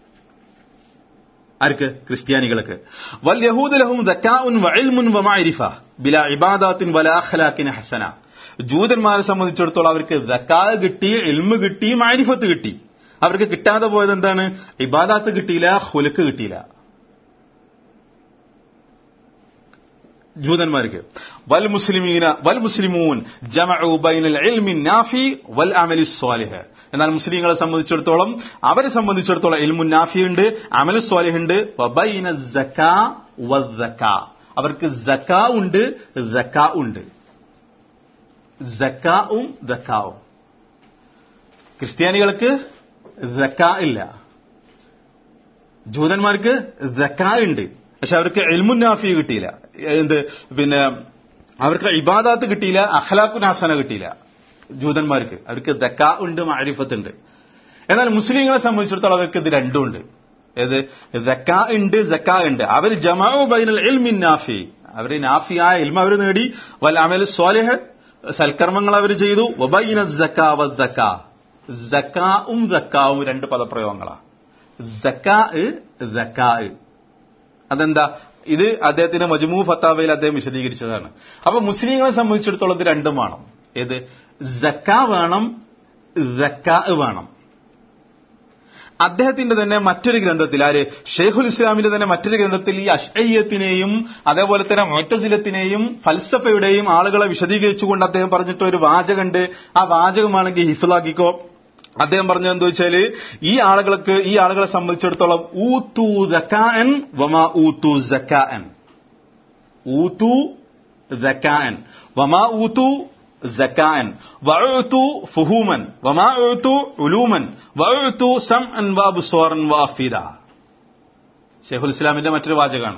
ആർക്ക് ക്രിസ്ത്യാനികൾക്ക് വൽ യഹൂദ് ലഹും ദക്കാഉൻ വഇൽമുൻ വമാരിഫ ബിലാ ഇബാദാത്തിൻ വലാ അഖ്ലാഖിൻ ഹസന ജൂതന്മാരെ സംബന്ധിച്ചിടത്തോളം അവർക്ക് ദക്കാ കിട്ടി ഇൽമ് കിട്ടി മാരിഫത്ത് കിട്ടി അവർക്ക് കിട്ടാതെ പോയത് എന്താണ് ഇബാദാത്ത് കിട്ടിയില്ല ഹുലക്ക് കിട്ടിയില്ല ജൂതന്മാർക്ക് വൽ മുസ്ലിമീന വൽ മുസ്ലിമൂൻ ജമഉ ബൈനൽ ഇൽമി നാഫി വൽ അമലി സ്വാലിഹ് എന്നാൽ മുസ്ലിങ്ങളെ സംബന്ധിച്ചിടത്തോളം അവരെ സംബന്ധിച്ചിടത്തോളം ഇൽമുൻ നാഫി ഉണ്ട് അമലു സ്വാലിഹ് ഉണ്ട് വബൈന സക്കാ വസ്സക്കാ അവർക്ക് സക്കാ ഉണ്ട് സക്കാ ഉണ്ട് സക്കാവും ദക്കാവും ക്രിസ്ത്യാനികൾക്ക് സക്കാ ഇല്ല ജൂതന്മാർക്ക് സക്കാ ഉണ്ട് പക്ഷെ അവർക്ക് എൽമുൻ നാഫി കിട്ടിയില്ല എന്ത് പിന്നെ അവർക്ക് ഇബാദാത്ത് കിട്ടിയില്ല അഖ്ലാഖുൻ ഹസന കിട്ടിയില്ല ജൂതന്മാർക്ക് അവർക്ക് ദക്കാ ഉണ്ട് മാരിഫത്ത് ഉണ്ട് എന്നാൽ മുസ്ലിങ്ങളെ സംബന്ധിച്ചിടത്തോളം അവർക്ക് ഇത് രണ്ടും ഉണ്ട് ഏത് ദക്കാ ഉണ്ട് സക്കാ ഉണ്ട് അവർ ജമാഉ ബൈനൽ ഇൽമിൻ നാഫി അവർ നാഫിയായ ഇൽമ അവർ നേടി വൽ അമൽ സ്വാലിഹ് സൽക്കർമ്മങ്ങൾ അവർ ചെയ്തു വബൈന സക്കാ വസ്സക്കാ സക്കാവും സക്കാവും രണ്ട് പദപ്രയോഗങ്ങളാ സക്കാ സക്കാ അതെന്താ ഇത് അദ്ദേഹത്തിന്റെ മജ്മൂ ഫത്താവയിൽ അദ്ദേഹം വിശദീകരിച്ചതാണ് അപ്പൊ മുസ്ലിങ്ങളെ സംബന്ധിച്ചിടത്തോളം ഇത് രണ്ടും വേണം ഏത് സക്ക വേണം സക്ക വേണം അദ്ദേഹത്തിന്റെ തന്നെ മറ്റൊരു ഗ്രന്ഥത്തിൽ ആര് ഷെയ്ഖുൽ ഇസ്ലാമിന്റെ തന്നെ മറ്റൊരു ഗ്രന്ഥത്തിൽ ഈ അഷയ്യത്തിനെയും അതേപോലെ തന്നെ മോറ്റസിലത്തിനെയും ഫൽസഫയുടെയും ആളുകളെ വിശദീകരിച്ചുകൊണ്ട് അദ്ദേഹം പറഞ്ഞിട്ട് ഒരു വാചകമുണ്ട് ആ വാചകമാണെങ്കിൽ ഹിഫിലാക്കിക്കോ അദ്ദേഹം പറഞ്ഞത് എന്താ വെച്ചാല് ഈ ആളുകൾക്ക് ഈ ആളുകളെ സംബന്ധിച്ചിടത്തോളം ഊത്തു ദക്കാൻ വമാ ഊത്തു സക്കാൻ ഊത്തു ദക്കാൻ വമാ ഊത്തു زكاء وأعطوا فهوما وما أعطوا علوما وأعطوا سمعا وأبصارا وأفئدة ഷെയ്ഖുൽ ഇസ്ലാമിന്റെ മറ്റൊരു വാചകമാണ്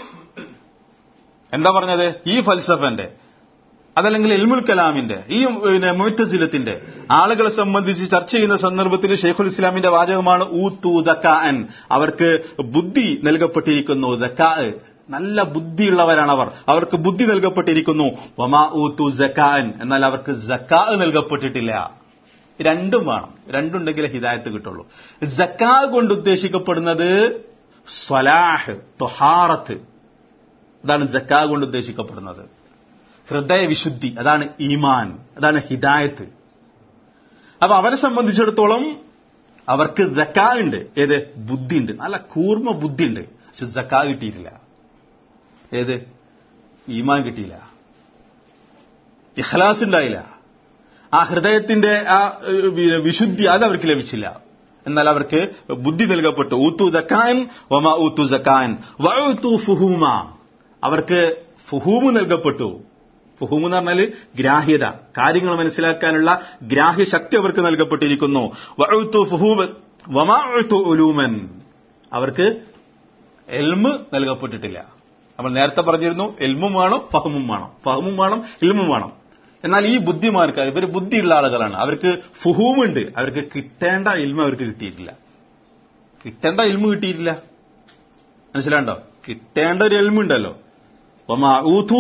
എന്താ പറഞ്ഞത് ഈ ഫൽസഫന്റെ അതല്ലെങ്കിൽ ഇൽമുൽ കലാമിന്റെ ഈ പിന്നെ മുത്തസിലത്തിന്റെ ആളുകളെ സംബന്ധിച്ച് ചർച്ച ചെയ്യുന്ന സന്ദർഭത്തിൽ ഷെയ്ഖുൽ ഇസ്ലാമിന്റെ വാചകമാണ് ഊത്തു ദക്കാൻ അവർക്ക് ബുദ്ധി നൽകപ്പെട്ടിരിക്കുന്നു ദക്കാ നല്ല ബുദ്ധിയുള്ളവരാണ് അവർ അവർക്ക് ബുദ്ധി നൽകപ്പെട്ടിരിക്കുന്നു വമാ ഊത്തു ജക്കാൻ എന്നാൽ അവർക്ക് ജക്കാ നൽകപ്പെട്ടിട്ടില്ല രണ്ടും വേണം രണ്ടുണ്ടെങ്കിലേ ഹിദായത്ത് കിട്ടുള്ളൂ ജക്കാ കൊണ്ട് ഉദ്ദേശിക്കപ്പെടുന്നത് സ്വലാഹ് തൊഹാറത്ത് അതാണ് ജക്കാ കൊണ്ട് ഉദ്ദേശിക്കപ്പെടുന്നത് ഹൃദയവിശുദ്ധി അതാണ് ഈമാൻ അതാണ് ഹിദായത്ത് അപ്പൊ അവരെ സംബന്ധിച്ചിടത്തോളം അവർക്ക് ജക്കാ ഉണ്ട് ഏത് ബുദ്ധി ഉണ്ട് നല്ല കൂർമ്മ ബുദ്ധി ഉണ്ട് പക്ഷെ ജക്കാ കിട്ടിയിട്ടില്ല ഏത് ഈമാൻ കിട്ടിയില്ല ഇഖ്ലാസ് ഉണ്ടായില്ല ആ ഹൃദയത്തിന്റെ ആ വിശുദ്ധി അത് അവർക്ക് ലഭിച്ചില്ല എന്നാൽ അവർക്ക് ബുദ്ധി നൽകപ്പെട്ടു ഊത്തു ജക്കാൻ വമ ഊത്തു ജക്കാൻ വഊത്തു ഫുഹൂമ അവർക്ക് ഫുഹൂമ് നൽകപ്പെട്ടു ഫുഹൂം എന്ന് പറഞ്ഞാൽ ഗ്രാഹ്യത കാര്യങ്ങൾ മനസ്സിലാക്കാനുള്ള ഗ്രാഹ്യശക്തി അവർക്ക് നൽകപ്പെട്ടിരിക്കുന്നു വഊത്തു ഫുഹൂമ് വമാ ഊത്തു ഉലൂമൻ അവർക്ക് എൽമ് നൽകപ്പെട്ടിട്ടില്ല നമ്മൾ നേരത്തെ പറഞ്ഞിരുന്നു എൽമും വേണം ഫഹമും വേണം ഫഹമും വേണം ഇൽമും വേണം എന്നാൽ ഈ ബുദ്ധിമാർക്ക് ഇവർ ബുദ്ധിയുള്ള ആളുകളാണ് അവർക്ക് ഫുഹൂമുണ്ട് അവർക്ക് കിട്ടേണ്ട ഇൽമ അവർക്ക് കിട്ടിയിട്ടില്ല കിട്ടേണ്ട ഇൽമ കിട്ടിയിട്ടില്ല മനസ്സിലാണ്ടോ കിട്ടേണ്ട ഒരു എൽമുണ്ടല്ലോ ഊതു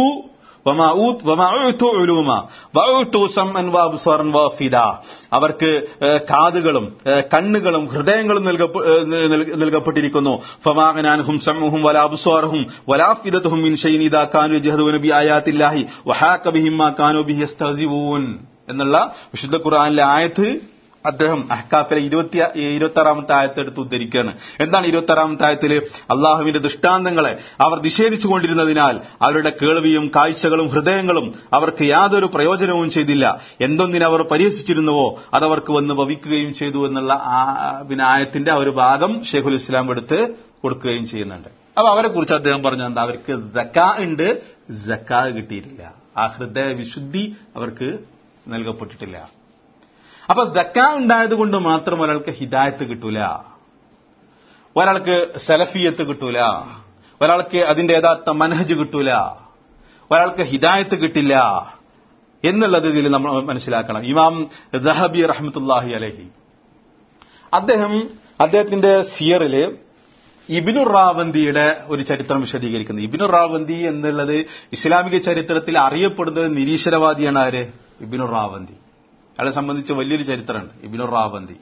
അവർക്ക് കാതുകളും കണ്ണുകളും ഹൃദയങ്ങളും നൽകപ്പെട്ടിരിക്കുന്നു ഫമാഹനാൻഹും സമൂഹും വലാബുസ്വാർഹും വലാഫിദത്തുഹും മിൻ ഷൈൻ ഇദാ കാനു ജഹദൂന ബി ആയാത്തില്ലാഹി വഹാക ബിഹിം മാ കാനു ബിഹി യസ്തഹസിഊൻ എന്നുള്ള വിശുദ്ധ ഖുർആനിലെ ആയത്ത് അദ്ദേഹം അഹ്കാഫിലെ ഇരുപത്തി ഇരുപത്തി ആറാമത്തെ ആയത്തെ എടുത്ത് ഉദ്ധരിക്കുകയാണ് എന്താണ് ഇരുപത്തി ആറാമത്തെ ആയത്തില് അള്ളാഹുവിന്റെ ദൃഷ്ടാന്തങ്ങളെ അവർ നിഷേധിച്ചുകൊണ്ടിരുന്നതിനാൽ അവരുടെ കേൾവിയും കാഴ്ചകളും ഹൃദയങ്ങളും അവർക്ക് യാതൊരു പ്രയോജനവും ചെയ്തില്ല എന്തൊന്നിനവർ പരിഹസിച്ചിരുന്നുവോ അതവർക്ക് വന്ന് ഭവിക്കുകയും ചെയ്തു എന്നുള്ള ആ പിന്നെ ആയത്തിന്റെ ആ ഒരു ഭാഗം ഷെയ്ഖുൽ ഇസ്ലാം എടുത്ത് കൊടുക്കുകയും ചെയ്യുന്നുണ്ട് അപ്പൊ അവരെ കുറിച്ച് അദ്ദേഹം പറഞ്ഞു എന്താ അവർക്ക് ജക്കാ ഉണ്ട് ജക്കാ കിട്ടിയിട്ടില്ല ആ ഹൃദയ വിശുദ്ധി അവർക്ക് നൽകപ്പെട്ടിട്ടില്ല അപ്പൊ ദക്ക ഉണ്ടായത് കൊണ്ട് മാത്രം ഒരാൾക്ക് ഹിദായത്ത് കിട്ടൂല ഒരാൾക്ക് സലഫിയത്ത് കിട്ടൂല ഒരാൾക്ക് അതിന്റെ യഥാർത്ഥ മനഹജ് കിട്ടൂല ഒരാൾക്ക് ഹിദായത്ത് കിട്ടില്ല എന്നുള്ളത് ഇതിൽ നമ്മൾ മനസ്സിലാക്കണം ഇമാം ദഹബി റഹ്മത്തുല്ലാഹി അലഹി അദ്ദേഹം അദ്ദേഹത്തിന്റെ സിയറില് ഇബിനുർ റാവന്തിയുടെ ഒരു ചരിത്രം വിശദീകരിക്കുന്നു ഇബിനുർ റാവന്തി എന്നുള്ളത് ഇസ്ലാമിക ചരിത്രത്തിൽ അറിയപ്പെടുന്നത് നിരീശ്വരവാദിയാണ് ആര് ഇബിനുർ റാവന്തി അയാളെ സംബന്ധിച്ച് വലിയൊരു ചരിത്രമുണ്ട് ഇബിനുർ റാവന്തി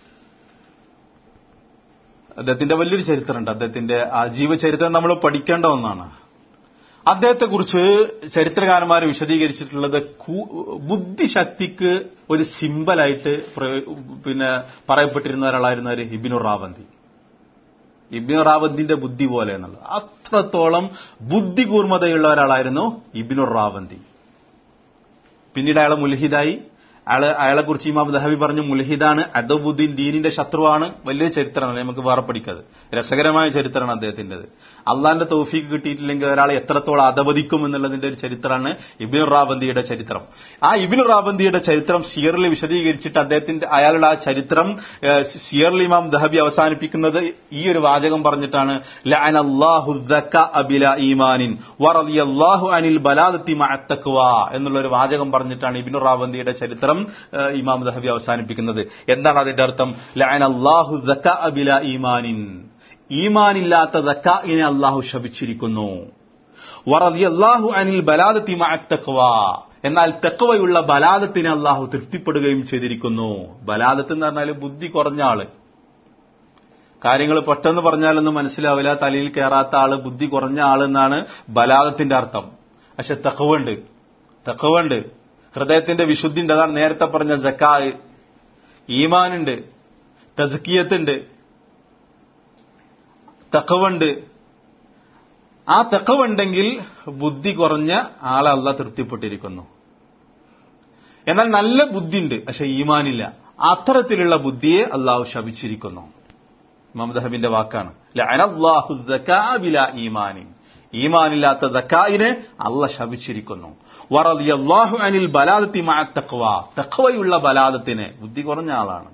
അദ്ദേഹത്തിന്റെ വലിയൊരു ചരിത്രമുണ്ട് അദ്ദേഹത്തിന്റെ ആ ജീവചരിത്രം നമ്മൾ പഠിക്കേണ്ട ഒന്നാണ് അദ്ദേഹത്തെക്കുറിച്ച് ചരിത്രകാരന്മാർ വിശദീകരിച്ചിട്ടുള്ളത് ബുദ്ധിശക്തിക്ക് ഒരു സിമ്പലായിട്ട് പിന്നെ പറയപ്പെട്ടിരുന്ന ഒരാളായിരുന്നു ഒരു ഇബിനുർ റാവന്തി ഇബിനു റാവന്തിന്റെ ബുദ്ധി പോലെ എന്നുള്ളത് അത്രത്തോളം ബുദ്ധി കൂർമ്മതയുള്ള ഒരാളായിരുന്നു ഇബിനുർ റാവന്തി പിന്നീട് അയാളെ മുൽഹിദായി അയാള് അയാളെ കുറിച്ച് ഇമാം ദഹബി പറഞ്ഞു മുൽഹിദാണ് അദബുദ്ദീൻ ദീനിന്റെ ശത്രുവാണ് വലിയ ചരിത്രമാണ് നമുക്ക് വേറെ പഠിക്കാതെ രസകരമായ ചരിത്രമാണ് അദ്ദേഹത്തിന്റേത് അള്ളാന്റെ തൗഫീക്ക് കിട്ടിയിട്ടില്ലെങ്കിൽ ഒരാളെ എത്രത്തോളം അധപതിക്കും എന്നുള്ളതിന്റെ ഒരു ചരിത്രമാണ് ഇബിൻ റാവന്തിയുടെ ചരിത്രം ആ ഇബിൻ റാവന്തിയുടെ ചരിത്രം സിയറിൽ വിശദീകരിച്ചിട്ട് അദ്ദേഹത്തിന്റെ അയാളുടെ ആ ചരിത്രം സിയറിൽ ഇമാം ദഹബി അവസാനിപ്പിക്കുന്നത് ഈ ഒരു വാചകം പറഞ്ഞിട്ടാണ് ലഅന അല്ലാഹു അബില ഈമാനിൻ വറളിയല്ലാഹു അനിൽ ബലാദത്തി മഅത്തഖ്വ എന്നുള്ള ഒരു വാചകം പറഞ്ഞിട്ടാണ് ഇബിൻ റാവന്തിയുടെ ചരിത്രം ഇമാം ദഹബി അവസാനിപ്പിക്കുന്നത് എന്താണ് അതിന്റെ അർത്ഥം ലഅന അല്ലാഹു അബില ഈമാനിൻ ഈമാനില്ലാത്ത ദക്കാഇനെ അള്ളാഹു ശപിച്ചിരിക്കുന്നു വറദിയല്ലാഹു അനിൽ ബലാദത്തി മഅത്തഖ്വ എന്നാൽ തെക്കവയുള്ള ബലാദത്തിനെ അള്ളാഹു തൃപ്തിപ്പെടുകയും ചെയ്തിരിക്കുന്നു ബലാദത്ത് എന്ന് പറഞ്ഞാൽ ബുദ്ധി കുറഞ്ഞ ആള് കാര്യങ്ങൾ പെട്ടെന്ന് പറഞ്ഞാലൊന്നും മനസ്സിലാവില്ല തലയിൽ കയറാത്ത ആള് ബുദ്ധി കുറഞ്ഞ ആളെന്നാണ് ബലാദത്തിന്റെ അർത്ഥം പക്ഷെ തെക്കവുണ്ട് തെക്കവുണ്ട് ഹൃദയത്തിന്റെ വിശുദ്ധി ഉണ്ട് അതാണ് നേരത്തെ പറഞ്ഞ ജക്കാ ഈമാനുണ്ട് തസ്കിയത്തുണ്ട് തെക്കവുണ്ട് ആ തെക്കവുണ്ടെങ്കിൽ ബുദ്ധി കുറഞ്ഞ ആളെ അല്ല തൃപ്തിപ്പെട്ടിരിക്കുന്നു എന്നാൽ നല്ല ബുദ്ധിയുണ്ട് പക്ഷെ ഈമാനില്ല അത്തരത്തിലുള്ള ബുദ്ധിയെ അള്ളാഹു ശപിച്ചിരിക്കുന്നു മമദഹബിന്റെ വാക്കാണ് ലഅനല്ലാഹു ദക്കാ ബിലാ ഈമാനിൻ ഈമാനില്ലാത്ത ദക്കായിനെ അല്ല ശപിച്ചിരിക്കുന്നു വറദിയല്ലാഹു അനിൽ ബലാദത്തി മഅ തഖ്വ തഖ്വയുള്ള ബലാദത്തിനെ ബുദ്ധി കുറഞ്ഞ ആളാണ്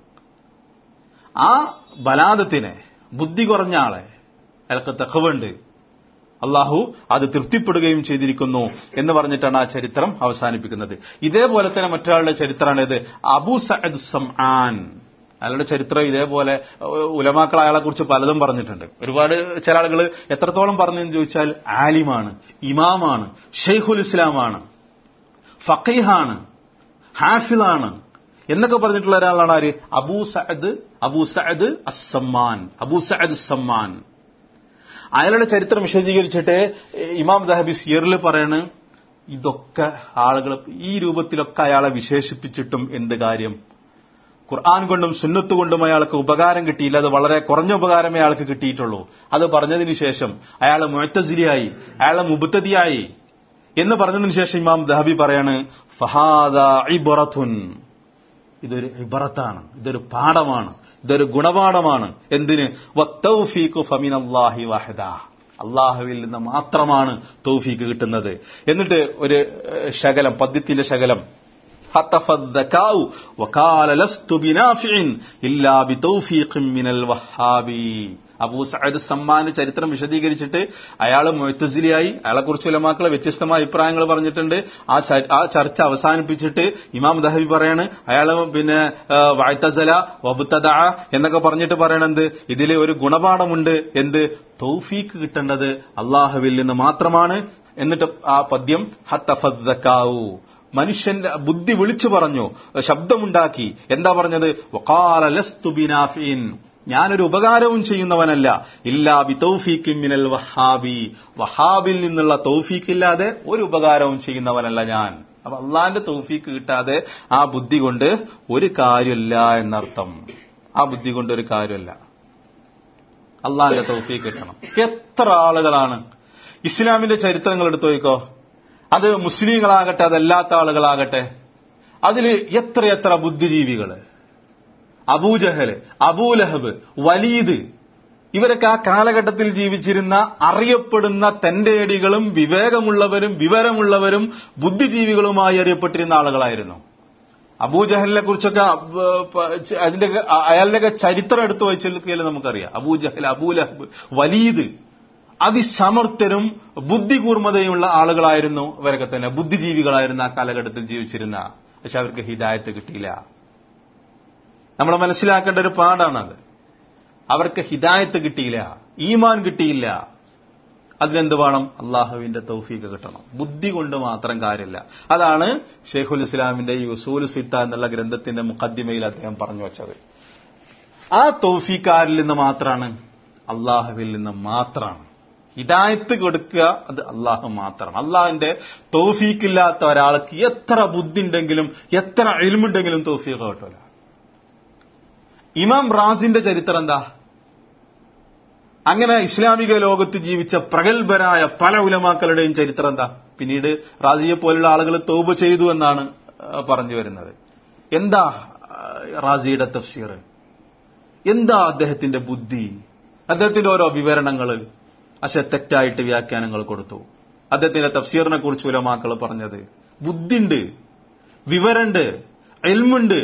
ആ ബലാദത്തിനെ ബുദ്ധി കുറഞ്ഞ ആളെ അയാൾക്ക് തഖ്വണ്ട് അള്ളാഹു അത് തൃപ്തിപ്പെടുകയും ചെയ്തിരിക്കുന്നു എന്ന് പറഞ്ഞിട്ടാണ് ആ ചരിത്രം അവസാനിപ്പിക്കുന്നത് ഇതേപോലെ തന്നെ മറ്റൊരാളുടെ ചരിത്രമാണ് ഇത് അബു സഅദ് സംആൻ അയാളുടെ ചരിത്രം ഇതേപോലെ ഉലമാക്കൾ അയാളെ കുറിച്ച് പലതും പറഞ്ഞിട്ടുണ്ട് ഒരുപാട് ചില ആളുകൾ എത്രത്തോളം പറഞ്ഞെന്ന് ചോദിച്ചാൽ ആലിമാണ് ഇമാമാണ് ഷെയ്ഖുൽ ഇസ്ലാമാണ് ഫക്കീഹാണ് ഹാഫിളാണ് എന്നൊക്കെ പറഞ്ഞിട്ടുള്ള ഒരാളാണ് ആര് Abu Saad Abu Saad Assamman Abu Saad Samman അയാളുടെ ചരിത്രം വിശദീകരിച്ചിട്ട് ഇമാം ദഹബി സിയറിൽ പറയാണ് ഇതൊക്കെ ആളുകൾ ഈ രൂപത്തിലൊക്കെ അയാളെ വിശേഷിപ്പിച്ചിട്ടും എന്ത് കാര്യം ഖുർആൻ കൊണ്ടും സുന്നത്ത് കൊണ്ടും അയാൾക്ക് ഉപകാരം കിട്ടിയില്ല അത് വളരെ കുറഞ്ഞ ഉപകാരമേ അയാൾക്ക് കിട്ടിയിട്ടുള്ളൂ അത് പറഞ്ഞതിന് ശേഷം അയാൾ മുഴത്തസിലിയായി അയാളെ മുബത്തതിയായി എന്ന് പറഞ്ഞതിന് ശേഷം ഇമാം ദഹബി പറയാണ് ഫഹാദ ഇബറത്തുൻ ഇതൊരു ഇബറത്താണ് ഇതൊരു പാഠമാണ് ഇതൊരു ഗുണപാഠമാണ് എന്തിന് വത്തൗഫീഖു ഫമിനല്ലാഹി വഹദ അള്ളാഹുവിൽ നിന്ന് മാത്രമാണ് തൗഫീക്ക് കിട്ടുന്നത് എന്നിട്ട് ഒരു ശകലം പദ്യത്തിന്റെ ശകലം خطف الذكاء وقال لست بنافع إلا بتوفيق من الوهاب അബൂ സഅദ് സമ്മാന് ചരിത്രം വിശദീകരിച്ചിട്ട് അയാൾ മൊയ്ത്തസിലിയായി അയാളെ കുറിച്ച് ഉലമാക്കളെ വ്യത്യസ്തമായ അഭിപ്രായങ്ങൾ പറഞ്ഞിട്ടുണ്ട് ആ ആ ചർച്ച അവസാനിപ്പിച്ചിട്ട് ഇമാം ദഹബി പറയാണ് അയാൾ പിന്നെ വായ്ത്തസല വബുത്തദ എന്നൊക്കെ പറഞ്ഞിട്ട് പറയണെന്ത് ഇതിൽ ഒരു ഗുണപാഠമുണ്ട് എന്ത് തൗഫീക്ക് കിട്ടേണ്ടത് അള്ളാഹുവിൽ നിന്ന് മാത്രമാണ് എന്നിട്ട് ആ പദ്യം ഹത്തഫദ്ദക്കാവു മനുഷ്യന്റെ ബുദ്ധി വിളിച്ചു പറഞ്ഞു ശബ്ദമുണ്ടാക്കി എന്താ പറഞ്ഞത് വഖാല ലസ്തു ബിനാഫിൻ ഞാനൊരു ഉപകാരവും ചെയ്യുന്നവനല്ല ഇല്ലാ ബി തൗഫീഖിൻ മിനൽ വഹാബി വഹാബിൽ നിന്നുള്ള തൗഫീഖ് ഇല്ലാതെ ഒരു ഉപകാരവും ചെയ്യുന്നവനല്ല ഞാൻ അപ്പൊ അള്ളാന്റെ തൗഫീഖ് കിട്ടാതെ ആ ബുദ്ധി കൊണ്ട് ഒരു കാര്യമില്ല എന്നർത്ഥം ആ ബുദ്ധി കൊണ്ട് ഒരു കാര്യമില്ല അള്ളാന്റെ തൗഫീഖ് കിട്ടണം എത്ര ആളുകളാണ് ഇസ്ലാമിന്റെ ചരിത്രങ്ങൾ എടുത്തു നോക്കോ അത് മുസ്ലിങ്ങളാകട്ടെ അതല്ലാത്ത ആളുകളാകട്ടെ അതിൽ എത്രയെത്ര ബുദ്ധിജീവികള് അബൂജഹല് അബൂലഹബ് വലീദ് ഇവരൊക്കെ ആ കാലഘട്ടത്തിൽ ജീവിച്ചിരുന്ന അറിയപ്പെടുന്ന തെന്റേടികളും വിവേകമുള്ളവരും വിവരമുള്ളവരും ബുദ്ധിജീവികളുമായി അറിയപ്പെട്ടിരുന്ന ആളുകളായിരുന്നു അബൂജഹലിനെ കുറിച്ചൊക്കെ അതിന്റെ അയാളുടെയൊക്കെ ചരിത്രം എടുത്തു വെച്ചാൽ നമുക്കറിയാം അബൂജഹൽ അബൂലഹബ് വലീദ് അതിസമർത്ഥരും ബുദ്ധികൂർമ്മതയുമുള്ള ആളുകളായിരുന്നു ഇവരൊക്കെ തന്നെ ബുദ്ധിജീവികളായിരുന്നു ആ കാലഘട്ടത്തിൽ ജീവിച്ചിരുന്ന പക്ഷെ അവർക്ക് ഹിദായത്ത് കിട്ടിയില്ല നമ്മൾ മനസ്സിലാക്കേണ്ട ഒരു പാടാണത് അവർക്ക് ഹിദായത്ത് കിട്ടിയില്ല ഈമാൻ കിട്ടിയില്ല അതിനെന്ത് വേണം അള്ളാഹുവിന്റെ തൗഫീക്ക് കിട്ടണം ബുദ്ധി കൊണ്ട് മാത്രം കാര്യമില്ല അതാണ് ഷെയ്ഖുൽ ഇസ്ലാമിന്റെ ഈ ഉസൂൽ സിത്ത എന്നുള്ള ഗ്രന്ഥത്തിന്റെ മുഖദ്ദിമയിൽ അദ്ദേഹം പറഞ്ഞു വച്ചത് ആ തൗഫീക്കാരിൽ നിന്ന് മാത്രമാണ് അള്ളാഹുവിൽ നിന്ന് മാത്രമാണ് ഹിദായത്ത് കൊടുക്കുക അത് അള്ളാഹു മാത്രം അള്ളാഹിന്റെ തൗഫീക്കില്ലാത്ത ഒരാൾക്ക് എത്ര ബുദ്ധി ഉണ്ടെങ്കിലും എത്ര എൽമുണ്ടെങ്കിലും തൗഫീഖ് കിട്ടില്ല ഇമാം റാസിന്റെ ചരിത്രം എന്താ അങ്ങനെ ഇസ്ലാമിക ലോകത്ത് ജീവിച്ച പ്രഗത്ഭരായ പല ഉലമാക്കളുടെയും ചരിത്രം എന്താ പിന്നീട് റാസിയെ പോലുള്ള ആളുകൾ തോപ ചെയ്തു എന്നാണ് പറഞ്ഞു വരുന്നത് എന്താ റാസിയുടെ തഫ്സീർ എന്താ അദ്ദേഹത്തിന്റെ ബുദ്ധി അദ്ദേഹത്തിന്റെ ഓരോ വിവരണങ്ങൾ പക്ഷെ തെറ്റായിട്ട് വ്യാഖ്യാനങ്ങൾ കൊടുത്തു അദ്ദേഹത്തിന്റെ തഫ്സീറിനെ കുറിച്ച് ഉലമാക്കൾ പറഞ്ഞത് ബുദ്ധിണ്ട് വിവരണ്ട് എൽമുണ്ട്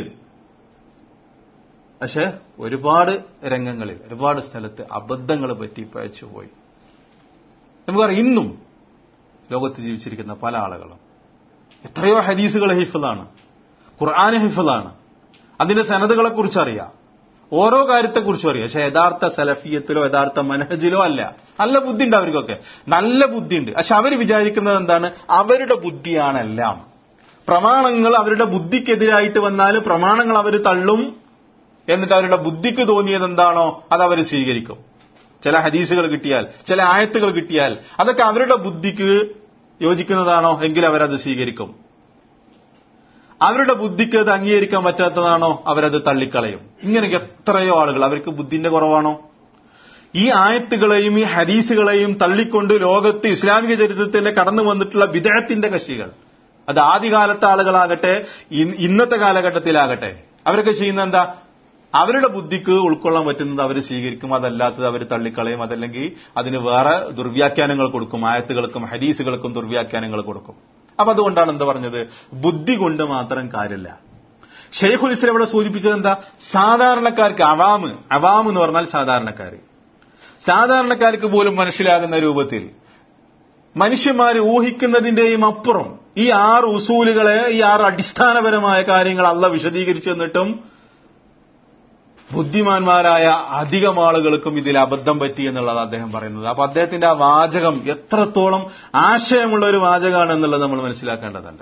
പക്ഷെ ഒരുപാട് രംഗങ്ങളിൽ ഒരുപാട് സ്ഥലത്ത് അബദ്ധങ്ങൾ പറ്റി പഴച്ചു പോയി നമുക്കറിയാം ഇന്നും ലോകത്ത് ജീവിച്ചിരിക്കുന്ന പല ആളുകളും എത്രയോ ഹദീസുകൾ ഹിഫലാണ് ഖുർആൻ ഹിഫലാണ് അതിന്റെ സനതുകളെ കുറിച്ച് അറിയാം ഓരോ കാര്യത്തെക്കുറിച്ചും അറിയാം പക്ഷെ യഥാർത്ഥ സലഫിയത്തിലോ യഥാർത്ഥ മനഹജിലോ അല്ല നല്ല ബുദ്ധി ഉണ്ട് അവർക്കൊക്കെ നല്ല ബുദ്ധിയുണ്ട് പക്ഷെ അവർ വിചാരിക്കുന്നത് എന്താണ് അവരുടെ ബുദ്ധിയാണെല്ലാം പ്രമാണങ്ങൾ അവരുടെ ബുദ്ധിക്കെതിരായിട്ട് വന്നാൽ പ്രമാണങ്ങൾ അവർ തള്ളും എന്നിട്ട് അവരുടെ ബുദ്ധിക്ക് തോന്നിയത് എന്താണോ അത് അവർ സ്വീകരിക്കും ചില ഹദീസുകൾ കിട്ടിയാൽ ചില ആയത്തുകൾ കിട്ടിയാൽ അതൊക്കെ അവരുടെ ബുദ്ധിക്ക് യോജിക്കുന്നതാണോ എങ്കിൽ അവരത് സ്വീകരിക്കും അവരുടെ ബുദ്ധിക്ക് അത് അംഗീകരിക്കാൻ പറ്റാത്തതാണോ അവരത് തള്ളിക്കളയും ഇങ്ങനെ എത്രയോ ആളുകൾ അവർക്ക് ബുദ്ധിന്റെ കുറവാണോ ഈ ആയത്തുകളെയും ഈ ഹദീസുകളെയും തള്ളിക്കൊണ്ട് ലോകത്ത് ഇസ്ലാമിക ചരിത്രത്തിൽ കടന്നു വന്നിട്ടുള്ള വിദേഹത്തിന്റെ കക്ഷികൾ അത് ആദ്യകാലത്തെ ആളുകളാകട്ടെ ഇൻ- ഇന്നത്തെ കാലഘട്ടത്തിലാകട്ടെ അവരൊക്കെ ചെയ്യുന്ന എന്താ അവരുടെ ബുദ്ധിക്ക് ഉൾക്കൊള്ളാൻ പറ്റുന്നത് അവർ സ്വീകരിക്കും അതല്ലാത്തത് അവർ തള്ളിക്കളയും അതല്ലെങ്കിൽ അതിന് വേറെ ദുർവ്യാഖ്യാനങ്ങൾ കൊടുക്കും ആയത്തുകൾക്കും ഹദീസുകൾക്കും ദുർവ്യാഖ്യാനങ്ങൾ കൊടുക്കും അപ്പൊ അതുകൊണ്ടാണ് എന്താ പറഞ്ഞത് ബുദ്ധി കൊണ്ട് മാത്രം കാര്യമില്ല ഷെയ്ഖുൽ ഇസ്ലാം ഇവിടെ സൂചിപ്പിച്ചത് എന്താ സാധാരണക്കാർക്ക് അവാമ് അവാമ് എന്ന് പറഞ്ഞാൽ സാധാരണക്കാർ സാധാരണക്കാർക്ക് പോലും മനസ്സിലാകുന്ന രൂപത്തിൽ മനുഷ്യന്മാർ ഊഹിക്കുന്നതിന്റെയും അപ്പുറം ഈ ആറ് ഉസൂലുകളെ ഈ ആറ് അടിസ്ഥാനപരമായ കാര്യങ്ങൾ അല്ല വിശദീകരിച്ചു തന്നിട്ടും ബുദ്ധിമാന്മാരായ അധികം ആളുകൾക്കും ഇതിൽ അബദ്ധം പറ്റി എന്നുള്ളത് അദ്ദേഹം പറയുന്നത് അപ്പൊ അദ്ദേഹത്തിന്റെ ആ വാചകം എത്രത്തോളം ആശയമുള്ള ഒരു വാചകമാണ് എന്നുള്ളത് നമ്മൾ മനസ്സിലാക്കേണ്ടതുണ്ട്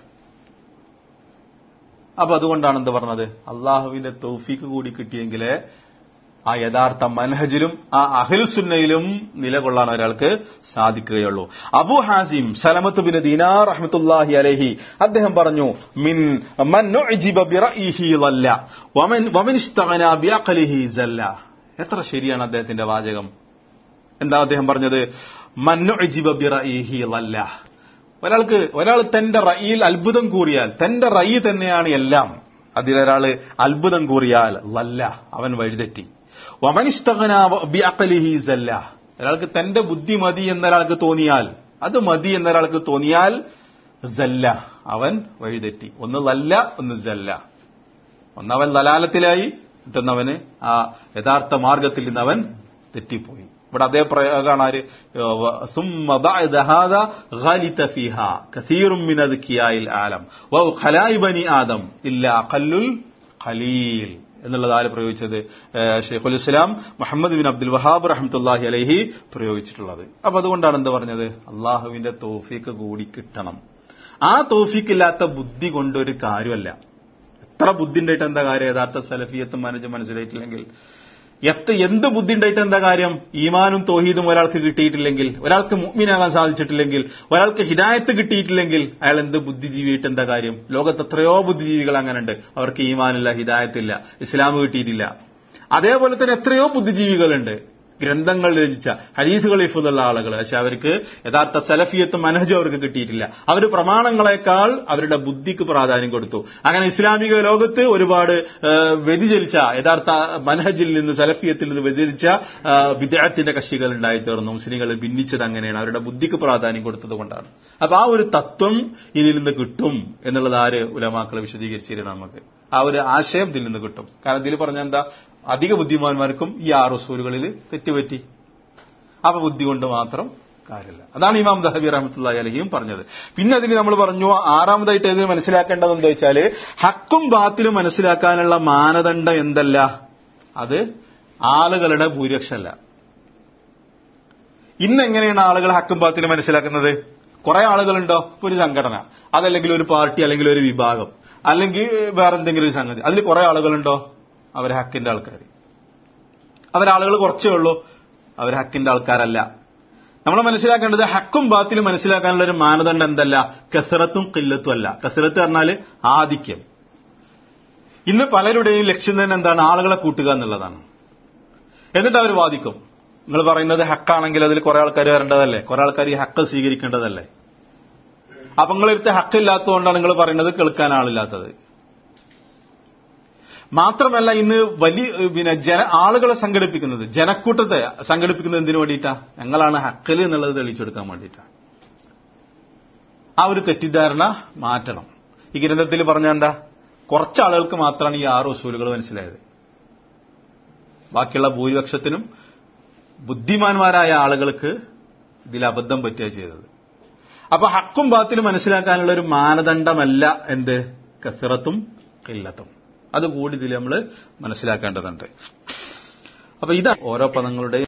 അപ്പൊ അതുകൊണ്ടാണ് എന്ത് പറഞ്ഞത് അള്ളാഹുവിന്റെ തൗഫീക്ക് കൂടി കിട്ടിയെങ്കിലേ ആ യഥാർത്ഥ മനഹജിലും ആ അഹിൽസുന്നയിലും നിലകൊള്ളാൻ ഒരാൾക്ക് സാധിക്കുകയുള്ളൂ Abu Hazim Salamah bin Dinar റഹ്മത്തുല്ലാഹി അലൈഹി അദ്ദേഹം പറഞ്ഞു മിൻ മൻ നുഅ്ജിബ ബിറഇഹി ലല്ല വമൻ വമൻ ഇസ്തഗന ബിഅഖലിഹി സല്ല എത്ര ശരിയാണ് അദ്ദേഹത്തിന്റെ വാചകം എന്താ അദ്ദേഹം പറഞ്ഞത് മൻ നുഅ്ജിബ ബിറഇഹി ലല്ല ഒരാൾക്ക് ഒരാൾ തന്റെ റയിൽ അത്ഭുതം കൂറിയാൽ തന്റെ റൈ തന്നെയാണ് എല്ലാം അതിലൊരാള് അത്ഭുതം കൂറിയാൽ ലല്ല അവൻ വഴിതെറ്റി വമനിസ്തകന ബിഅഖലിഹി സല്ല ഒരാൾക്ക് തന്റെ ബുദ്ധി മതി എന്നൊരാൾക്ക് തോന്നിയാൽ അത് മതി എന്നൊരാൾക്ക് തോന്നിയാൽ സല്ല അവൻ വഴിതെറ്റി ഒന്ന് ലല്ല ഒന്ന് സല്ല ഒന്നവൻ ലലാലത്തിലായി മറ്റൊന്നവന് ആ യഥാർത്ഥ മാർഗത്തിൽ നിന്ന് അവൻ തെറ്റിപ്പോയി ഇവിടെ അതേ പ്രയോഗമാണ് ആര് ثم بعد هذا غلط فيها كثير من اذكياء العالم وخلاء بني آدم إلا أقل القليل എന്നുള്ളത് ആര് പ്രയോഗിച്ചത് ഷെയ്ഖുൽ Islam Muhammad bin Abdul Wahhab റഹ്മത്തുല്ലാഹി അലൈഹി പ്രയോഗിച്ചിട്ടുള്ളത് അപ്പൊ അതുകൊണ്ടാണ് എന്താ പറഞ്ഞത് അള്ളാഹുവിന്റെ തോഫീക്ക് കൂടി കിട്ടണം ആ തോഫീക്ക് ഇല്ലാത്ത ബുദ്ധി കൊണ്ടൊരു കാര്യമല്ല എത്ര ബുദ്ധി ഉണ്ടായിട്ട് എന്താ കാര്യം യഥാർത്ഥ സലഫിയത്തും മനസ്സും മനസ്സിലായിട്ടില്ലെങ്കിൽ എത്ര എന്ത് ബുദ്ധി ഉണ്ടായിട്ട് എന്താ കാര്യം ഈമാനും തോഹീദും ഒരാൾക്ക് കിട്ടിയിട്ടില്ലെങ്കിൽ ഒരാൾക്ക് മുഗ്മിനാകാൻ സാധിച്ചിട്ടില്ലെങ്കിൽ ഒരാൾക്ക് ഹിദായത്ത് കിട്ടിയിട്ടില്ലെങ്കിൽ അയാൾ എന്ത് ബുദ്ധിജീവിയായിട്ട് എന്താ കാര്യം ലോകത്ത് എത്രയോ ബുദ്ധിജീവികൾ അങ്ങനെയുണ്ട് അവർക്ക് ഈമാനില്ല ഹിദായത്തില്ല ഇസ്ലാം കിട്ടിയിട്ടില്ല അതേപോലെ തന്നെ എത്രയോ ബുദ്ധിജീവികളുണ്ട് ഗ്രന്ഥങ്ങൾ രചിച്ച ഹദീസുകൾ ഇഫുള്ള ആളുകൾ പക്ഷെ അവർക്ക് യഥാർത്ഥ സലഫിയത്തും മനഹജും അവർക്ക് കിട്ടിയിട്ടില്ല അവർ പ്രമാണങ്ങളെക്കാൾ അവരുടെ ബുദ്ധിക്ക് പ്രാധാന്യം കൊടുത്തു അങ്ങനെ ഇസ്ലാമിക ലോകത്ത് ഒരുപാട് വ്യതിചലിച്ച യഥാർത്ഥ മനഹജിൽ നിന്ന് സലഫിയത്തിൽ നിന്ന് വ്യതിചലിച്ച വിദ്യാർത്ഥിന്റെ കക്ഷികൾ ഉണ്ടായി തീർന്നു മുസ്ലിങ്ങൾ ഭിന്നിച്ചത് അങ്ങനെയാണ് അവരുടെ ബുദ്ധിക്ക് പ്രാധാന്യം കൊടുത്തത് കൊണ്ടാണ് അപ്പൊ ആ ഒരു തത്വം ഇതിൽ നിന്ന് കിട്ടും എന്നുള്ളത് ആര് ഉലമാക്കളെ വിശദീകരിച്ചിരുന്നു നമുക്ക് ആ ഒരു ആശയം ഇതിൽ നിന്ന് കിട്ടും കാരണം ഇതിൽ പറഞ്ഞ എന്താ അധിക ബുദ്ധിമാന്മാർക്കും ഈ ആറ് ഉസൂലുകളിൽ തെറ്റുപറ്റി അപ്പൊ ബുദ്ധി കൊണ്ട് മാത്രം കാര്യമില്ല അതാണ് ഇമാം ദഹബി റഹമത്തുള്ള അലഹിയും പറഞ്ഞത് പിന്നെ അതിന് നമ്മൾ പറഞ്ഞു ആറാമതായിട്ട് ഇത് മനസ്സിലാക്കേണ്ടത് എന്താ വെച്ചാല് ഹക്കും ബാത്തിലും മനസ്സിലാക്കാനുള്ള മാനദണ്ഡം എന്തല്ല അത് ആളുകളുടെ ഭൂരിപക്ഷമല്ല ഇന്ന് എങ്ങനെയാണ് ആളുകൾ ഹക്കും ബാത്തിലും മനസ്സിലാക്കുന്നത് കുറെ ആളുകളുണ്ടോ ഇപ്പൊ ഒരു സംഘടന അതല്ലെങ്കിൽ ഒരു പാർട്ടി അല്ലെങ്കിൽ ഒരു വിഭാഗം അല്ലെങ്കിൽ വേറെന്തെങ്കിലും ഒരു സംഗതി അതിൽ കുറെ ആളുകളുണ്ടോ അവർ ഹക്കിന്റെ ആൾക്കാർ അവരാളുകൾ കുറച്ചേ ഉള്ളൂ അവർ ഹക്കിന്റെ ആൾക്കാരല്ല നമ്മൾ മനസ്സിലാക്കേണ്ടത് ഹക്കും ബാത്തിലും മനസ്സിലാക്കാനുള്ള ഒരു മാനദണ്ഡം എന്തല്ല കസറത്തും കില്ലത്തും അല്ല കസറത്ത് പറഞ്ഞാൽ ആധിക്യം ഇന്ന് പലരുടെയും ലക്ഷ്യം തന്നെ എന്താണ് ആളുകളെ കൂട്ടുക എന്നുള്ളതാണ് എന്നിട്ട് അവർ വാദിക്കും നിങ്ങൾ പറയുന്നത് ഹക്കാണെങ്കിൽ അതിൽ കുറെ ആൾക്കാർ വരേണ്ടതല്ലേ കുറെ ആൾക്കാർ ഈ ഹക്ക് സ്വീകരിക്കേണ്ടതല്ലേ അപ്പൊ നിങ്ങളെടുത്ത് ഹക്കില്ലാത്തതുകൊണ്ടാണ് നിങ്ങൾ പറയുന്നത് കേൾക്കാൻ ആളില്ലാത്തത് മാത്രമല്ല ഇന്ന് വലിയ പിന്നെ ജന ആളുകളെ സംഘടിപ്പിക്കുന്നത് ജനക്കൂട്ടത്തെ സംഘടിപ്പിക്കുന്നത് എന്തിനു വേണ്ടിയിട്ടാ ഞങ്ങളാണ് ഹക്കല് എന്നുള്ളത് തെളിയിച്ചെടുക്കാൻ വേണ്ടിയിട്ടാ ആ ഒരു തെറ്റിദ്ധാരണ മാറ്റണം ഈ ഗ്രന്ഥത്തിൽ പറഞ്ഞ എന്താ കുറച്ച് ആളുകൾക്ക് മാത്രമാണ് ഈ ആറ് ഉസൂലുകൾ മനസ്സിലായത് ബാക്കിയുള്ള ഭൂരിപക്ഷത്തിനും ബുദ്ധിമാന്മാരായ ആളുകൾക്ക് ഇതിൽ അബദ്ധം പറ്റുക ചെയ്തത് അപ്പൊ ഹക്കും ബാത്തിലും മനസ്സിലാക്കാനുള്ള ഒരു മാനദണ്ഡമല്ല എന്ത് കസിറത്തും കില്ലത്തും അതുകൂടി ഇതിൽ നമ്മൾ മനസ്സിലാക്കേണ്ടതുണ്ട് അപ്പൊ ഇത് ഓരോ പദങ്ങളുടെയും